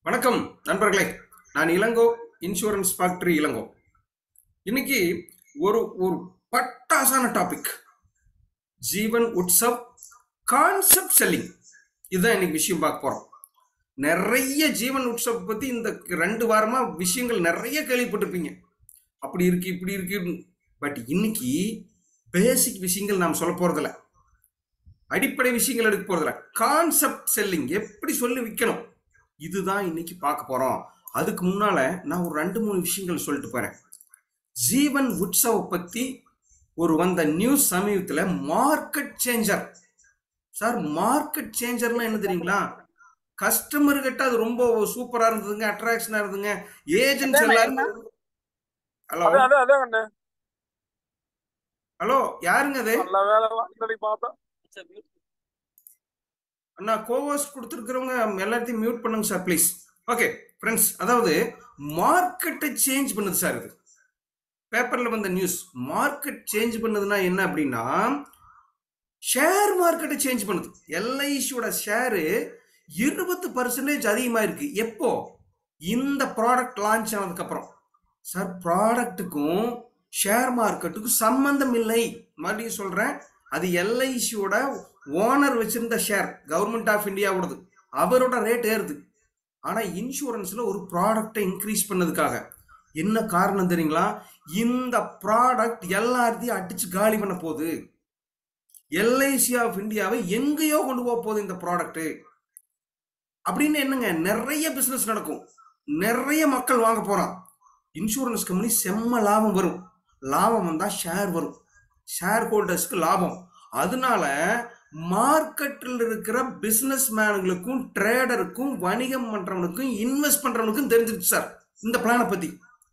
வணக்கம் நண்பர்களே நான் இளங்கோ இன்சூரன்ஸ் ஃபேக்டரி இளங்கோ இன்னைக்கு ஒரு ஒரு பட்டாசான topic Jeevan Utsav concept selling இதுதான் இன்னைக்கு விஷயம் பார்க்க போறோம் நிறைய ஜீவன் உற்சவ் பத்தி இந்த ரெண்டு வாரமா விஷயங்கள் நிறைய கேள்விப்பட்டிருப்பீங்க அப்படி இருக்கு இப்படி இருக்கு பட் இன்னைக்கு பேசிக் விஷயங்கள் நாம் சொல்ல போறதில்ல அடிப்படை விஷயங்கள் எடுக்க போறதில்ல கான்செப்ட் செல்லிங் எப்படி சொல்லி விற்கணும் இதுதான் இன்னைக்கு பார்க்க போறோம் அதுக்கு முன்னால நான் ஒரு ரெண்டு மூணு விஷயங்கள் சொல்லிட்டு போறேன் ஜீவன் உற்சவ பத்தி ஒரு வந்த நியூஸ் சமீபத்துல மார்க்கெட் சேஞ்சர் சார் மார்க்கெட் சேஞ்சர்னா என்ன தெரியுங்களா கஸ்டமர் கிட்ட அது ரொம்ப சூப்பரா இருந்ததுங்க அட்ராக்ஷனா இருந்ததுங்க ஏஜென்ட்ஸ் அதான் எல்லாரும் என்ன? ஹலோ அதான் அதான் அதான் அண்ணே ஹலோ யாருங்க அது நல்ல வேலை முன்னாடி பார்த்தேன் அண்ணா கோவாஸ் கொடுத்துருக்கிறவங்க எல்லாத்தையும் மியூட் பண்ணுங்க சார் ப்ளீஸ் ஓகே ஃப்ரெண்ட்ஸ் அதாவது மார்க்கெட்டை சேஞ்ச் பண்ணுது சார் இது பேப்பர்ல வந்த நியூஸ் மார்க்கெட் சேஞ்ச் பண்ணதுன்னா என்ன அப்படின்னா ஷேர் மார்க்கெட்டை சேஞ்ச் பண்ணுது எல்ஐசியோட ஷேரு இருபது பர்சன்டேஜ் அதிகமாக இருக்கு எப்போ இந்த ப்ராடக்ட் லான்ச் ஆனதுக்கு அப்புறம் சார் ப்ராடக்ட்டுக்கும் ஷேர் மார்க்கெட்டுக்கும் சம்பந்தம் இல்லை மறுபடியும் சொல்றேன் அது எல்ஐசியோட ஓனர் வச்சிருந்த ஷேர் கவர்மெண்ட் ஆஃப் இந்தியாவோடது அவரோட ரேட் ஏறுது ஆனா இன்சூரன்ஸ்ல ஒரு ப்ராடக்டை இன்க்ரீஸ் பண்ணதுக்காக என்ன காரணம் தெரியுங்களா இந்த ப்ராடக்ட் எல்லாத்தையும் அடிச்சு காலி பண்ண போகுது எல்ஐசி ஆஃப் இந்தியாவை எங்கேயோ கொண்டு போக போகுது இந்த ப்ராடக்ட் அப்படின்னு என்னங்க நிறைய பிசினஸ் நடக்கும் நிறைய மக்கள் வாங்க போறான் இன்சூரன்ஸ் கம்பெனி செம்ம லாபம் வரும் லாபம் வந்தா ஷேர் வரும் ஷேர் ஹோல்டர்ஸ்க்கு லாபம் அதனால மார்க்கெட்டில் இருக்கிற பிசினஸ் மேனுங்களுக்கும் ட்ரேடருக்கும் வணிகம் பண்றவனுக்கும் இன்வெஸ்ட் பண்றவனுக்கும் தெரிஞ்சிருச்சு சார் இந்த பிளானை பத்தி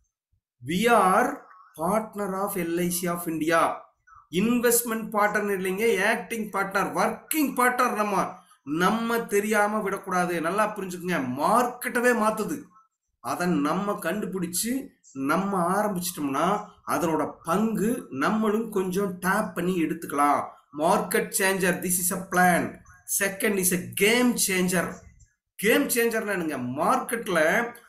we are partner of LIC of India investment partner இல்லைங்க ஆக்டிங் பார்ட்னர் ஒர்க்கிங் பார்ட்னர் நம்ம நம்ம தெரியாம விடக்கூடாது நல்லா புரிஞ்சுக்குங்க மார்க்கெட்டவே மாத்துது அதை நம்ம கண்டுபிடிச்சு நம்ம ஆரம்பிச்சிட்டோம்னா அதனோட பங்கு நம்மளும் கொஞ்சம் டேப் பண்ணி எடுத்துக்கலாம் market changer this is a plan second is a game changer game சேஞ்சர்னா என்னங்க மார்க்கெட்ல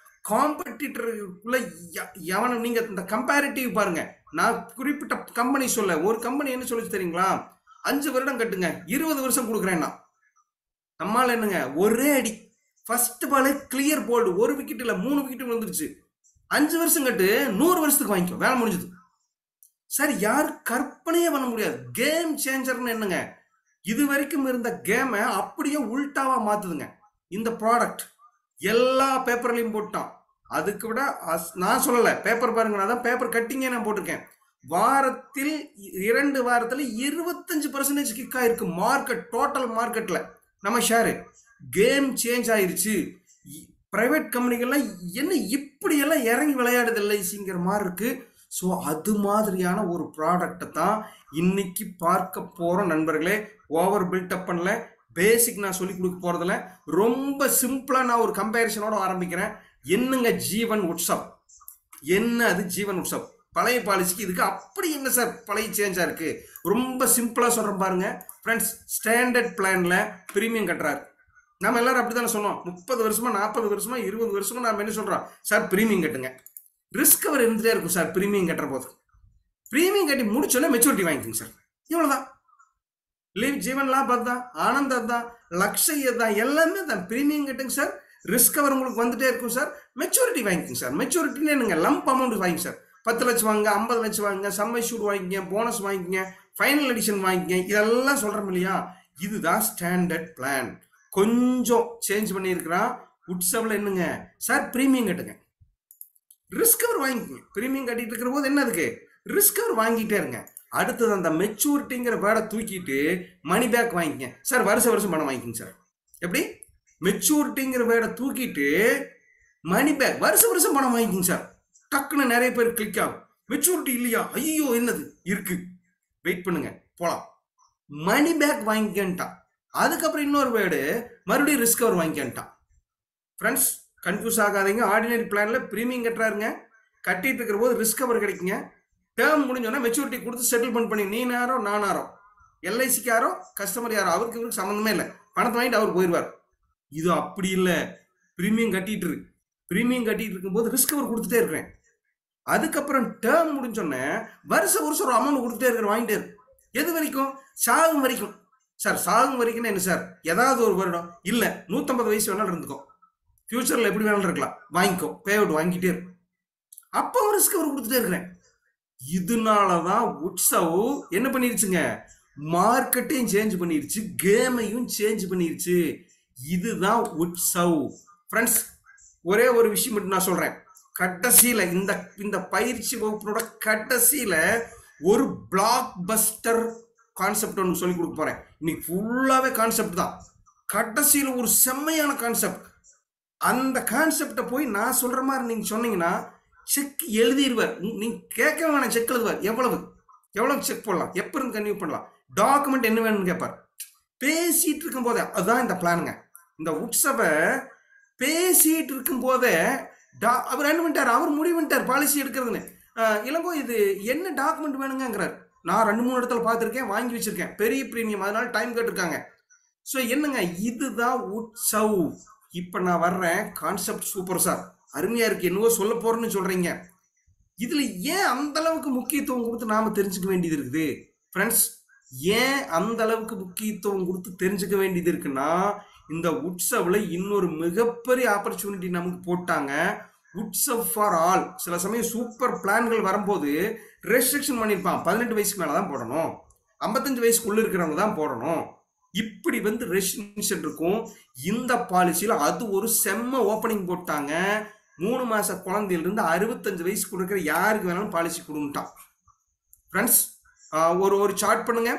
காம்படிட்டருக்குள்ள எவனை நீங்க இந்த கம்பேரிட்டிவ் பாருங்க நான் குறிப்பிட்ட கம்பெனி சொல்ல ஒரு கம்பெனி என்ன சொல்லுச்சு தெரியுங்களா அஞ்சு வருடம் கட்டுங்க இருபது வருஷம் கொடுக்குறேன்னா நம்மால என்னங்க ஒரே அடி ஃபர்ஸ்ட் பாலே கிளியர் போல்டு ஒரு விக்கெட் இல்ல மூணு விக்கெட் வந்துருச்சு அஞ்சு வருஷம் கட்டு நூறு வருஷத்துக்கு வாங்கிக்கோ வேலை முடிஞ்சது சார் யார் கற்பனையே பண்ண முடியாது கேம் சேஞ்சர்னு என்னங்க இது வரைக்கும் இருந்த கேமை அப்படியே உல்டாவா மாத்துதுங்க இந்த ப்ராடக்ட் எல்லா பேப்பர்லையும் போட்டான் அதுக்கு விட அஸ்- நான் சொல்லல பேப்பர் பாருங்க நான் தான் பேப்பர் கட்டிங்கே நான் போட்டிருக்கேன் வாரத்தில் இ- இரண்டு வாரத்துல இருபத்தஞ்சு பர்சன்டேஜ் கிக் ஆயிருக்கு மார்க்கெட் டோட்டல் மார்க்கெட்ல நம்ம ஷேரு கேம் சேஞ்ச் ஆயிருச்சு பிரைவேட் கம்பெனிகள்லாம் என்ன இப்படி எல்லாம் இறங்கி விளையாடுது எல்ஐசிங்கிற மாதிரி இருக்கு ஸோ அது மாதிரியான ஒரு ப்ராடக்டை தான் இன்னைக்கு பார்க்க போறோம் நண்பர்களே ஓவர் பில்டப் பண்ணல பேசிக் நான் சொல்லி கொடுக்க போறதில்ல ரொம்ப சிம்பிளா நான் ஒரு கம்பேரிசனோட ஆரம்பிக்கிறேன் என்னங்க ஜீவன் உற்சவ் என்ன அது ஜீவன் உற்சவ் பழைய பாலிசிக்கு இதுக்கு அப்படி என்ன சார் பழைய சேஞ்சா இருக்கு ரொம்ப சிம்பிளா சொல்றேன் பாருங்க ஃப்ரெண்ட்ஸ் ஸ்டாண்டர்ட் பிளான்ல பிரீமியம் கட்டுறாரு நம்ம எல்லாரும் அப்படித்தானே சொன்னோம் முப்பது வருஷமா நாற்பது வருஷமா இருபது வருஷமா நாம என்ன சொல்றோம் சார் பிரீமியம் கட்டுங்க ரிஸ்க் அவர் இருந்துட்டே இருக்கும் சார் பிரீமியம் கட்டுற போது பிரீமியம் கட்டி முடிச்சோன்னே மெச்சூரிட்டி வாங்கிக்கோங்க சார் இவ்வளவுதான் லீவ் ஜீவன் லாப் அதுதான் ஆனந்த் அதுதான் லக்ஷய் அதுதான் எல்லாமே தான் பிரீமியம் கட்டுங்க சார் ரிஸ்க் அவர் உங்களுக்கு வந்துட்டே இருக்கும் சார் மெச்சூரிட்டி வாங்கிக்கோங்க சார் மெச்சூரிட்டின்னு என்னங்க லம்ப் அமௌண்ட் வாங்கிங்க சார் பத்து லட்சம் வாங்க ஐம்பது லட்சம் வாங்க சம்மை ஷூட் வாங்கிக்கங்க போனஸ் வாங்கிக்கங்க ஃபைனல் எடிஷன் வாங்கிக்கங்க இதெல்லாம் சொல்றோம் இல்லையா இதுதான் ஸ்டாண்டர்ட் பிளான் கொஞ்சம் சேஞ்ச் பண்ணியிருக்கிறான் உட்சவில் என்னங்க சார் பிரீமியம் கட்டுங்க ரிஸ்க் அவர் வாங்கிக்கங்க பிரீமியம் கட்டிட்டு இருக்கிற போது என்ன அதுக்கு ரிஸ்க் அவர் வாங்கிட்டே இருங்க அடுத்தது அந்த மெச்சூரிட்டிங்கிற வேர்டை தூக்கிட்டு மணி பேக் வாங்கிக்கங்க சார் வருஷ வருஷம் பணம் வாங்கிக்கங்க சார் எப்படி மெச்சூரிட்டிங்கிற வேர்டை தூக்கிட்டு மணி பேக் வருஷ வருஷம் பணம் வாங்கிக்கங்க சார் டக்குன்னு நிறைய பேர் கிளிக் ஆகும் மெச்சூரிட்டி இல்லையா ஐயோ என்னது இருக்கு வெயிட் பண்ணுங்க போலாம் மணி பேக் வாங்கிக்கன்ட்டான் அதுக்கப்புறம் இன்னொரு வேர்டு மறுபடியும் ரிஸ்க் அவர் வாங்கிக்கன்ட்டான் ஃப்ரெண்ட்ஸ் கன்ஃபியூஸ் ஆகாதீங்க ஆர்டினரி பிளான்ல ப்ரீமியம் கட்டுறாருங்க கட்டிட்டு இருக்கிற போது ரிஸ்க் அவர் கிடைக்குங்க டேர்ம் முடிஞ்சோன்னா மெச்சூரிட்டி கொடுத்து செட்டில்மெண்ட் பண்ணி நீ யாரோ நான் யாரோ எல்ஐசிக்கு யாரோ கஸ்டமர் யாரோ அவருக்கு இவருக்கு சம்மந்தமே இல்லை பணத்தை வாங்கிட்டு அவர் போயிடுவார் இது அப்படி இல்லை ப்ரீமியம் கட்டிட்டு இருக்கு ப்ரீமியம் கட்டிட்டு இருக்கும்போது ரிஸ்க் கவர் கொடுத்துட்டே இருக்கிறேன் அதுக்கப்புறம் டேர்ம் முடிஞ்சோடனே வருஷம் வருஷம் ஒரு அமௌண்ட் கொடுத்துட்டே இருக்கிற வாங்கிட்டே இருக்கு எது வரைக்கும் சாகும் வரைக்கும் சார் சாகும் வரைக்கும் என்ன சார் ஏதாவது ஒரு வருடம் இல்லை நூற்றம்பது வயசு வேணாலும் இருந்துக்கோ ஃபியூச்சரில் எப்படி வேணாலும் இருக்கலாம் வாங்கிக்கோ பே அவுட் வாங்கிட்டே இருக்கும் அப்போ ரிஸ்க் அவர் கொடுத்துட்டே இருக்கிறேன் இதனால தான் உட்சவ் என்ன பண்ணிருச்சுங்க மார்க்கெட்டையும் சேஞ்ச் பண்ணிருச்சு கேமையும் சேஞ்ச் பண்ணிருச்சு இதுதான் உட்சவ் ஃப்ரெண்ட்ஸ் ஒரே ஒரு விஷயம் மட்டும் நான் சொல்றேன் கடைசியில இந்த இந்த பயிற்சி வகுப்பினோட கடைசியில ஒரு பிளாக் பஸ்டர் கான்செப்ட் ஒன்று சொல்லி கொடுக்க போறேன் இன்னைக்கு ஃபுல்லாவே கான்செப்ட் தான் கடைசியில ஒரு செம்மையான கான்செப்ட் அந்த கான்செப்டை போய் நான் சொல்ற மாதிரி நீங்க சொன்னீங்கன்னா செக் எழுதிடுவார் உம், நீங்க கேட்க வேணாம் செக் எழுதுவார் எவ்வளவு எவ்வளவு செக் போடலாம் எப்போ இருந்து கன்டினியூ பண்ணலாம் டாக்குமெண்ட் என்ன வேணும்னு கேட்பார் பேசிட்டு இருக்கும் போதே அதுதான் இந்த பிளானுங்க இந்த உற்சவை பேசிட்டு இருக்கும் போதே டா- அவர் என்ன பண்ணிட்டார் அவர் முடிவு பண்ணிட்டார் பாலிசி எடுக்கிறதுன்னு அஹ், இளங்கோ இது என்ன டாக்குமெண்ட் வேணுங்கிறார் நான் ரெண்டு மூணு இடத்துல பார்த்துருக்கேன் வாங்கி வச்சிருக்கேன் பெரிய ப்ரீமியம் அதனால டைம் கேட்டிருக்காங்க ஸோ என்னங்க இதுதான் உற்சவ் இப்போ நான் வர்றேன் கான்செப்ட் சூப்பர் சார் அருமையா இருக்கு என்னவோ சொல்ல போறேன்னு சொல்றீங்க இதுல ஏன் அந்த அளவுக்கு முக்கியத்துவம் கொடுத்து நாம தெரிஞ்சுக்க வேண்டியது இருக்குது ஃப்ரெண்ட்ஸ் ஏன் அந்த அளவுக்கு முக்கியத்துவம் கொடுத்து தெரிஞ்சுக்க வேண்டியது இருக்குன்னா இந்த உட்சவ்ல இன்னொரு மிகப்பெரிய ஆப்பர்ச்சுனிட்டி நமக்கு போட்டாங்க உட்சவ் ஃபார் ஆல் சில சமயம் சூப்பர் பிளான்கள் வரும்போது ரெஸ்ட்ரிக்ஷன் பண்ணியிருப்பான் பதினெட்டு வயசுக்கு மேலே தான் போடணும் ஐம்பத்தஞ்சு வயசுக்குள்ள இருக்கிறவங்க தான் போடணும் இப்படி வந்து ரெஸ்ட்ரிக்ஷன் இருக்கும் இந்த பாலிசியில் அது ஒரு செம்ம ஓப்பனிங் போட்டாங்க மூணு மாச குழந்தையிலிருந்து அறுபத்தஞ்சு வயசுக்கு இருக்கிற யாருக்கு வேணாலும் பாலிசி கொடுங்கட்டான் ஃப்ரெண்ட்ஸ் ஒரு ஒரு சார்ட் பண்ணுங்க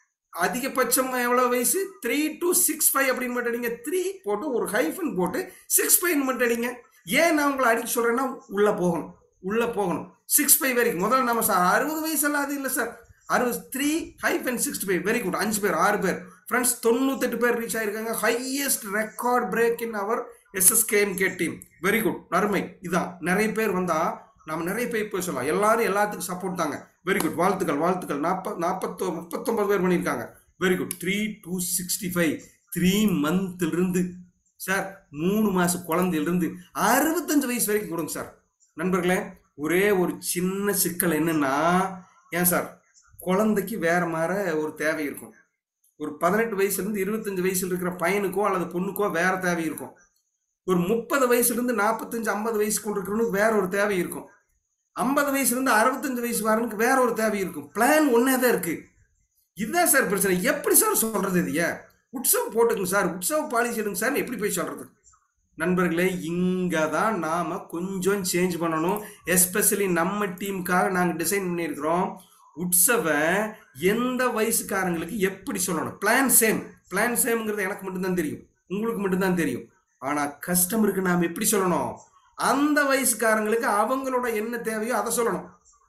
அதிகபட்சம் எவ்வளோ வயசு த்ரீ டு சிக்ஸ் ஃபைவ் அப்படின்னு மட்டும் அடிங்க த்ரீ போட்டு ஒரு ஹைஃபன் போட்டு சிக்ஸ் ஃபைவ் மட்டும் அடிங்க ஏன் நான் உங்களை அடிக்க சொல்றேன்னா உள்ள போகணும் உள்ள போகணும் சிக்ஸ் ஃபைவ் வரைக்கும் முதல்ல நம்ம சார் அறுபது வயசெல்லாம் அது இல்லை சார் அறுபது three hyphen sixty five very good அஞ்சு பேர் ஆறு பேர் ஃப்ரெண்ட்ஸ் தொண்ணூத்தெட்டு பேர் ரீச் ஆயிருக்காங்க highest record break in our SSKMK team very good நறுமை இதான் நிறைய பேர் வந்தா நம்ம நிறைய பேர் போய் சொல்லலாம் எல்லாரும் எல்லாத்துக்கும் சப்போர்ட் தாங்க வெரி குட் வாழ்த்துக்கள் வாழ்த்துக்கள் நாற்ப நாற்பத்தோ முப்பத்தொன்பது பேர் பண்ணியிருக்காங்க very good three two sixty five three மந்த்லிருந்து சார் மூணு மாச குழந்தையிலிருந்து அறுபத்தஞ்சு வயசு வரைக்கும் கொடுங்க சார் நண்பர்களே ஒரே ஒரு சின்ன சிக்கல் என்னன்னா ஏன் சார் குழந்தைக்கு வேற மாதிரி ஒரு தேவை இருக்கும் ஒரு பதினெட்டு வயசுலேருந்து இருபத்தஞ்சு வயசுல இருக்கிற பையனுக்கோ அல்லது பொண்ணுக்கோ வேற தேவை இருக்கும் ஒரு முப்பது வயசுலேருந்து நாற்பத்தஞ்சு ஐம்பது வயசுக்குள்ள இருக்கிறவனுக்கு வேற ஒரு தேவை இருக்கும் ஐம்பது வயசுலேருந்து அறுபத்தஞ்சு வயசு வரனுக்கு வேற ஒரு தேவை இருக்கும் பிளான் ஒன்னே தான் இருக்கு இதுதான் சார் பிரச்சனை எப்படி சார் சொல்றது இது ஏன் உற்சவம் போட்டுக்குங்க சார் உற்சவ பாலிசி எடுங்க சார் எப்படி போய் சொல்றது நண்பர்களே இங்கே தான் நாம் கொஞ்சம் சேஞ்ச் பண்ணணும் எஸ்பெஷலி நம்ம டீமுக்காக நாங்கள் டிசைன் பண்ணியிருக்கிறோம் உற்சவை எந்த வயசுக்காரங்களுக்கு எப்படி சொல்லணும் பிளான் சேம் பிளான் சேம்ங்கிறது எனக்கு மட்டும்தான் தெரியும் உங்களுக்கு மட்டும்தான் தெரியும் ஆனால் கஸ்டமருக்கு நாம் எப்படி சொல்லணும் அந்த வயசுக்காரங்களுக்கு அவங்களோட என்ன தேவையோ அதை சொல்லணும்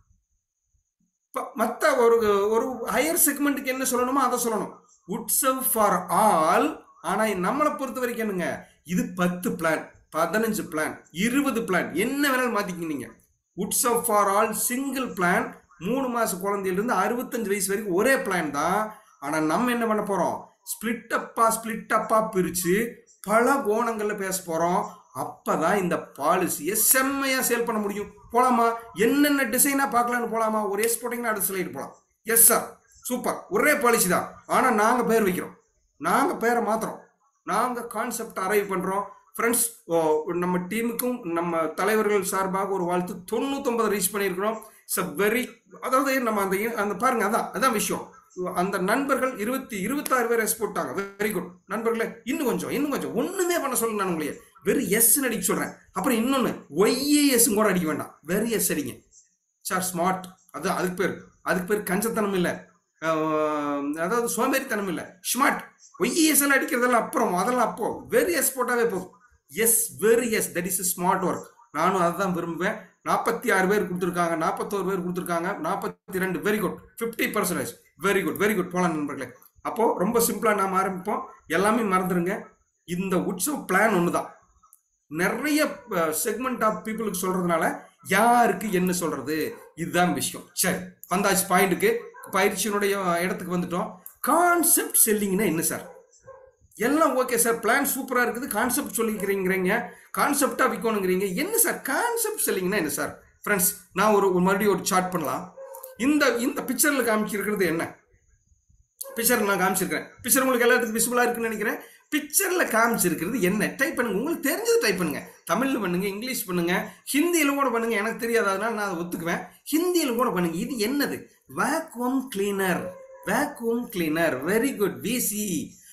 மற்ற ஒரு ஒரு ஹையர் செக்மெண்ட்டுக்கு என்ன சொல்லணுமோ அதை சொல்லணும் உட்சவ் ஃபார் ஆல் ஆனால் நம்மளை பொறுத்த வரைக்கும் என்னங்க இது பத்து பிளான் பதினஞ்சு பிளான் இருபது பிளான் என்ன வேணாலும் மாத்திக்கிங்க நீங்க Utsav for all single plan மூணு மாச குழந்தையிலிருந்து அறுபத்தஞ்சு வயசு வரைக்கும் ஒரே பிளான் தான் ஆனா நம்ம என்ன பண்ண போறோம் ஸ்பிளிட் அப்பா ஸ்பிளிட் அப்பா பிரிச்சு பல கோணங்கள்ல பேச போறோம் அப்பதான் இந்த பாலிசியை செம்மையா சேல் பண்ண முடியும் போலாமா என்னென்ன டிசைனா பார்க்கலாம்னு போலாமா ஒரு எஸ் போட்டீங்கன்னா அடுத்த ஸ்லைடு போலாம் எஸ் சார் சூப்பர் ஒரே பாலிசி தான் ஆனா நாங்க பேர் வைக்கிறோம் நாங்க பேரை மாத்துறோம் நாங்க கான்செப்ட் அரைவ் பண்றோம் ஃப்ரெண்ட்ஸ் நம்ம டீமுக்கும் நம்ம தலைவர்கள் சார்பாக ஒரு வாழ்த்து தொண்ணூத்தொன்பது ரீச் பண்ணியிருக்கிறோம் இட்ஸ் அ வெரி அதாவது நம்ம அந்த அந்த பாருங்க அதான் அதான் விஷயம் அந்த நண்பர்கள் இருபத்தி இருபத்தாறு பேர் எஸ் போட்டாங்க வெரி குட் நண்பர்களே இன்னும் கொஞ்சம் இன்னும் கொஞ்சம் ஒண்ணுமே பண்ண சொல்லுங்க நான் உங்களையே வெறும் எஸ் அடிக்க சொல்றேன் அப்புறம் இன்னொன்னு ஒய்ஏஎஸ் கூட அடிக்க வேண்டாம் வெறும் எஸ் அடிங்க சார் ஸ்மார்ட் அது அதுக்கு பேர் அதுக்கு பேர் கஞ்சத்தனம் இல்லை அதாவது சோம்பேறித்தனம் இல்லை ஸ்மார்ட் ஒய்இஎஸ் எல்லாம் அடிக்கிறதெல்லாம் அப்புறம் அதெல்லாம் அப்போ வெரி எஸ் போட்டாவே போதும் yes very yes that is smart work நானும் அதை தான் விரும்புவேன் நாற்பத்தி ஆறு பேர் கொடுத்துருக்காங்க நாற்பத்தோரு பேர் கொடுத்துருக்காங்க நாற்பத்தி ரெண்டு very good fifty percentage very good very good போலாம் நண்பர்களே அப்போ ரொம்ப சிம்பிளா நாம ஆரம்பிப்போம் எல்லாமே மறந்துடுங்க இந்த உற்சவ் பிளான் ஒன்று தான் நிறைய செக்மெண்ட் ஆஃப் பீப்புளுக்கு சொல்றதுனால யாருக்கு என்ன சொல்றது இதுதான் விஷயம் சரி வந்தாச்சு பாயிண்ட்டுக்கு பயிற்சியினுடைய இடத்துக்கு வந்துட்டோம் கான்செப்ட் செல்லிங்னா என்ன சார் எல்லாம் ஓகே சார் பிளான் சூப்பரா இருக்குது கான்செப்ட் சொல்லிக்கிறீங்கிறீங்க கான்செப்டா விற்கணுங்கிறீங்க என்ன சார் கான்செப்ட் செல்லிங்னா என்ன சார் ஃப்ரெண்ட்ஸ் நான் ஒரு ஒரு மறுபடியும் ஒரு சார்ட் பண்ணலாம் இந்த இந்த பிக்சர்ல காமிச்சிருக்கிறது என்ன பிக்சர் நான் காமிச்சிருக்கிறேன் பிக்சர் உங்களுக்கு எல்லாத்துக்கும் விசிபிளா இருக்குன்னு நினைக்கிறேன் பிக்சர்ல காமிச்சிருக்கிறது என்ன டைப் பண்ணுங்க உங்களுக்கு தெரிஞ்சது டைப் பண்ணுங்க தமிழ்ல பண்ணுங்க இங்கிலீஷ் பண்ணுங்க ஹிந்தியில கூட பண்ணுங்க எனக்கு தெரியாது அதனால நான் அதை ஒத்துக்குவேன் ஹிந்தியில கூட பண்ணுங்க இது என்னது vacuum cleaner vacuum cleaner very good VC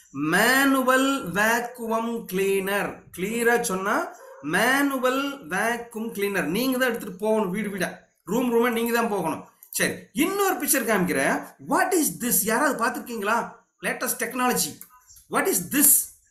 manual vacuum cleaner கிளியரா சொன்னா மேனுவல் வேக்யூம் கிளீனர் நீங்க தான் எடுத்துட்டு போகணும் வீடு வீடா ரூம் ரூமா நீங்க தான் போகணும் சரி இன்னொரு பிக்சர் காமிக்கிறேன் வாட் இஸ் திஸ் யாராவது பார்த்துருக்கீங்களா latest technology what is this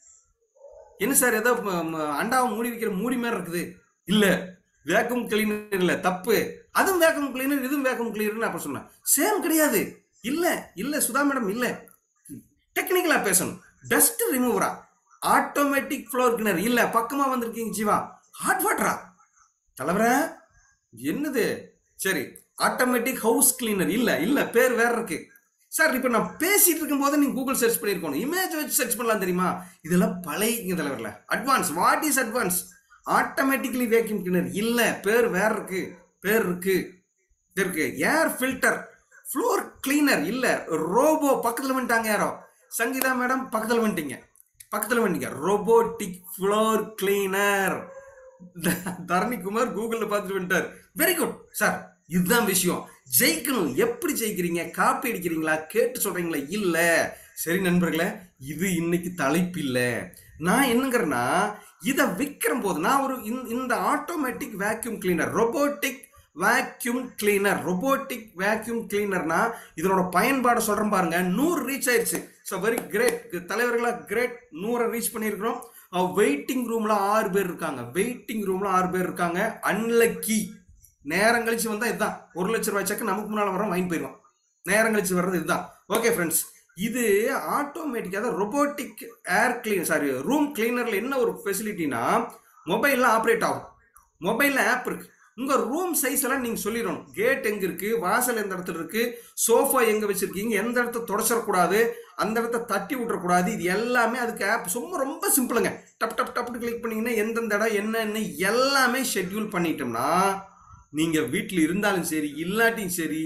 என்ன சார் ஏதோ ம- ம- அண்டாவை மூடி வைக்கிற மூடி மாதிரி இருக்குது இல்ல வேக்கம் கிளீனர் இல்ல தப்பு அதுவும் வேக்கம் கிளீனர் இதுவும் வேக்கம் கிளீனர்னு அப்ப சொன்னேன் சேம் கிடையாது இல்ல இல்ல சுதா மேடம் இல்ல டெக்னிக்கலா பேசணும் டஸ்ட் ரிமூவரா ஆட்டோமேட்டிக் ஃப்ளோர் கிளீனர் இல்ல பக்கமா வந்திருக்கீங்க ஜீவா ஹாட் வாட்டரா தலைவரே என்னது சரி ஆட்டோமேட்டிக் ஹவுஸ் கிளீனர் இல்ல இல்ல பேர் வேற இருக்கு சார் இப்போ நான் பேசிட்டு இருக்கும் போது நீங்க கூகுள் சர்ச் பண்ணிருக்கணும் இமேஜ் வச்சு சர்ச் பண்ணலாம் தெரியுமா இதெல்லாம் பழைய தலைவர்ல advance what is advance automatically vacuum cleaner இல்ல பேர் வேற இருக்கு பேர் இருக்கு இது இருக்கு ஏர் ஃபில்டர் ஃப்ளோர் கிளீனர் இல்ல ரோபோ பக்கத்துல வந்துட்டாங்க யாரோ சங்கீதா மேடம் பக்கத்துல வந்துட்டீங்க பக்கத்துல வந்துட்டீங்க ரோபோட்டிக் ஃப்ளோர் கிளீனர் தரணிக்குமார் கூகுள்ல பார்த்துட்டு வந்துட்டார் வெரி குட் சார் இதுதான் விஷயம் ஜெயிக்கணும் எப்படி ஜெயிக்கிறீங்க காப்பி அடிக்கிறீங்களா கேட்டு சொல்றீங்களா இல்ல சரி நண்பர்களே இது இன்னைக்கு தலைப்பு இல்ல நான் என்னங்கிறேன்னா இதை விற்கிற போது நான் ஒரு இந்த- இந்த automatic vacuum cleaner robotic vacuum cleaner robotic vacuum கிளீனர்னா இதனோட பயன்பாடு சொல்றேன் பாருங்க நூறு ரீச் ஆயிருச்சு ஸோ வெரி கிரேட் தலைவர்களா கிரேட் நூறை ரீச் பண்ணியிருக்கிறோம் வெயிட்டிங் ரூம்ல ஆறு பேர் இருக்காங்க வெயிட்டிங் ரூம்ல ஆறு பேர் இருக்காங்க அன்லக்கி நேரம் கழிச்சு வந்தா இதுதான் ஒரு லட்ச ரூபாய் செக் நமக்கு முன்னால வரோம் வாங்கி போயிடுவோம் நேரம் கழிச்சு வர்றது இதுதான் ஓகே ஃப்ரெண்ட்ஸ் இது ஆட்டோமேட்டிக்காக robotic air clean sorry room கிளீனர்ல என்ன ஒரு ஃபெசிலிட்டினா மொபைலில் ஆப்ரேட் ஆகும் மொபைலில் ஆப் இருக்கு உங்க ரூம் சைஸ் எல்லாம் நீங்க சொல்லிடணும் கேட் எங்க இருக்கு வாசல் எந்த இடத்துல இருக்கு சோஃபா எங்க வச்சிருக்கீங்க எந்த இடத்த தொடச்சிடக்கூடாது அந்த இடத்த தட்டி விட்டுறக்கூடாது இது எல்லாமே அதுக்கு ஆப் சும்மா ரொம்ப சிம்பிளுங்க டப் டப் டப்னு கிளிக் பண்ணீங்கன்னா எந்தெந்த இடம் என்னன்னு எல்லாமே ஷெட்யூல் பண்ணிட்டோம்னா நீங்க வீட்டில் இருந்தாலும் சரி இல்லாட்டியும் சரி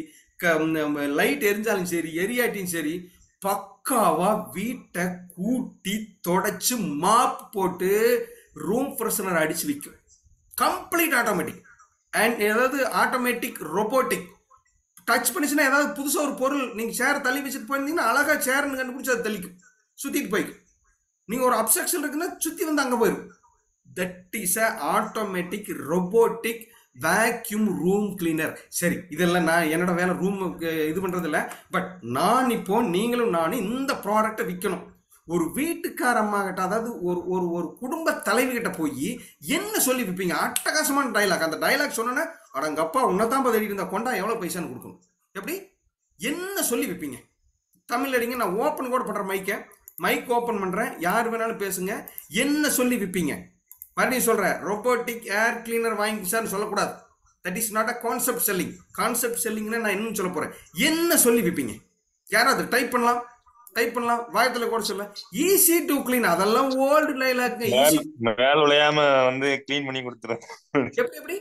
லைட் எரிஞ்சாலும் சரி எரியாட்டியும் சரி பக்காவா வீட்டை கூட்டி தொடச்சு மாப் போட்டு ரூம் ஃப்ரெஷனர் அடிச்சு வைக்கும் கம்ப்ளீட் ஆட்டோமேட்டிக் அண்ட் ஏதாவது ஆட்டோமேட்டிக் ரொபோட்டிக் டச் பண்ணிச்சுன்னா ஏதாவது புதுசாக ஒரு பொருள் நீங்கள் சேரை தள்ளி வச்சுட்டு போயிருந்தீங்கன்னா அழகா சேர்னு கண்டுபிடிச்சு அதை தள்ளிக்கும் சுற்றிட்டு போய்க்கும் நீங்கள் ஒரு அப்செக்ஷன் இருக்குன்னா சுற்றி வந்து அங்கே போயிடும் that is a automatic robotic vacuum room cleaner சரி இதெல்லாம் நான் என்னோட வேலை ரூம் இது பண்றது இல்ல பட் நான் இப்போ நீங்களும் நானும் இந்த ப்ராடக்ட்டை விற்கணும் ஒரு வீட்டுக்கார அம்மா கிட்ட அதாவது ஒரு ஒரு ஒரு குடும்ப தலைவி கிட்ட போய் என்ன சொல்லி விற்பீங்க அட்டகாசமான டைலாக் அந்த டைலாக் சொன்னோன்னே அடங்கப்பா உன்னதான் தேடிட்டு இருந்தா கொண்டா எவ்வளவு பைசான்னு கொடுக்கணும் எப்படி என்ன சொல்லி விற்பீங்க தமிழ் அடிங்க நான் ஓப்பன் கூட பண்றேன் மைக்கை மைக் ஓப்பன் பண்றேன் யார் வேணாலும் பேசுங்க என்ன சொல்லி விற்பீங்க மறுபடியும் சொல்றேன் ரொபோட்டிக் ஏர் கிளீனர் வாங்கிச்சான்னு சொல்லக்கூடாது that is not a concept selling concept செல்லிங்னா நான் இன்னும் சொல்ல போறேன் என்ன சொல்லி விற்பீங்க யாராவது டைப் பண்ணலாம் டைப் பண்ணலாம் வாயத்துல கூட சொல்ல ஈஸி டு க்ளீன் அதெல்லாம் ஓல்டு டைலாக்ங்க ஈஸி மேல் மேல் விளையாம வந்து க்ளீன் பண்ணி கொடுத்துறேன் எப்படி எப்படி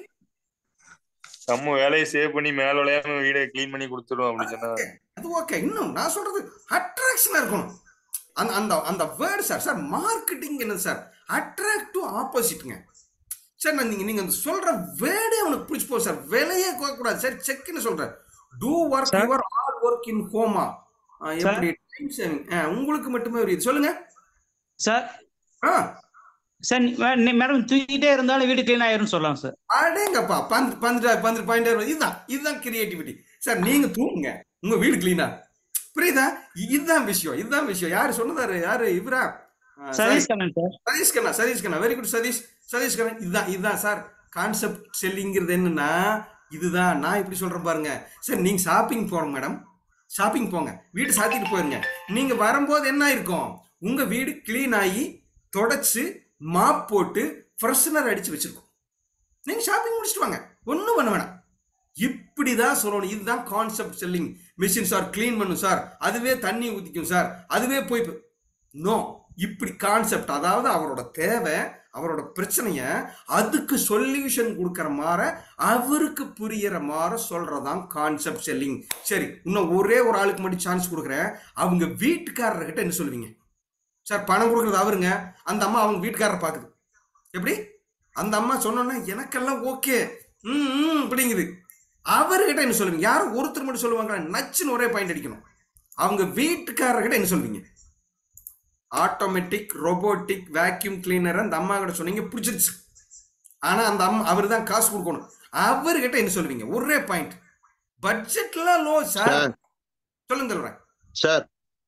நம்ம வேலையை சேவ் பண்ணி மேல் விளையாம வீடை க்ளீன் பண்ணி கொடுத்துரும் அப்படின்னு சொன்னா அது ஓகே இன்னும் நான் சொல்றது அட்ராக்ஷனா இருக்கணும் அந்த அந்த அந்த வேர்டு சார் சார் மார்க்கெட்டிங் என்னது சார் அட்ராக்ட் டு ஆப்போசிட்டுங்க சார் நான் நீங்க நீங்க அந்த சொல்ற வேர்டே அவனுக்கு பிடிச்சி போகுது சார் விலையே கூடாது சார் செக்னு சொல்றேன் do work Sir? Your all work in ஹோமா எப்படி டைம் சேவிங் உங்களுக்கு மட்டுமே ஒரு இது சொல்லுங்க சார் ஆ சார் நீ மேடம் தூக்கிட்டே இருந்தாலும் வீடு க்ளீன் ஆயிரும் சொல்லலாம் சார் அடேங்கப்பா பந்து பந்து பந்து பாயிண்ட் இதுதான் இதுதான் கிரியேட்டிவிட்டி சார் நீங்க தூங்குங்க உங்க வீடு கிளீனா புரியுதா இதுதான் விஷயம் இதுதான் விஷயம் யாரு சொன்னதாரு யாரு இவரா ஆ, Satish Kannan sir Satish Kanna Satish Kanna very good Satish Satish Kanna இதுதான் இதுதான் சார் கான்செப்ட் செல்லிங்கிறது என்னன்னா இதுதான் நான் இப்படி சொல்றேன் பாருங்க சார் நீங்க ஷாப்பிங் போறோம் மேடம் ஷாப்பிங் போங்க வீடு சாத்திட்டு போயிருங்க நீங்க வரும்போது என்ன இருக்கும் உங்க வீடு க்ளீன் ஆகி தொடச்சு மாப் போட்டு ஃப்ரெஷ்னர் அடிச்சு வச்சிருக்கோம் நீங்க ஷாப்பிங் முடிச்சுட்டு வாங்க ஒன்றும் பண்ண வேணாம் இப்படிதான் சொல்லணும் இதுதான் concept selling machine sir clean பண்ணும் சார் அதுவே தண்ணி ஊத்திக்கும் சார் அதுவே போய் நோ இப்படி கான்செப்ட் அதாவது அவரோட தேவை அவரோட பிரச்சனைய அதுக்கு சொல்யூஷன் கொடுக்கற மாதிரி அவருக்கு புரியற மாதிரி சொல்றதான் கான்செப்ட் செல்லிங் சரி இன்னும் ஒரே ஒரு ஆளுக்கு மட்டும் சான்ஸ் கொடுக்குறேன் அவங்க வீட்டுக்காரர்கிட்ட என்ன சொல்லுவீங்க சார் பணம் கொடுக்குறது அவருங்க அந்த அம்மா அவங்க வீட்டுக்காரரை பார்க்குது எப்படி அந்த அம்மா சொன்னோன்னா எனக்கெல்லாம் ஓகே ம் ம், அப்படிங்குது அவர்கிட்ட என்ன சொல்லுவீங்க யாரும் ஒருத்தர் மட்டும் சொல்லுவாங்க நச்சுன்னு ஒரே பாயிண்ட் அடிக்கணும் அவங்க வீட்டுக்காரர்கிட்ட என்ன சொல்லுவீங்க ஆட்டோமேட்டிக் ரோபோட்டிக் வேக்யூம் கிளீனர் அந்த அம்மா கிட்ட சொன்னீங்க பிடிச்சிருச்சு ஆனா அந்த அம்மா அவர் தான் காசு கொடுக்கணும் அவர்கிட்ட என்ன சொல்லுவீங்க ஒரே பாயிண்ட் பட்ஜெட்லாம் லோ சார் சார் சொல்லுங்க சொல்றேன் சார்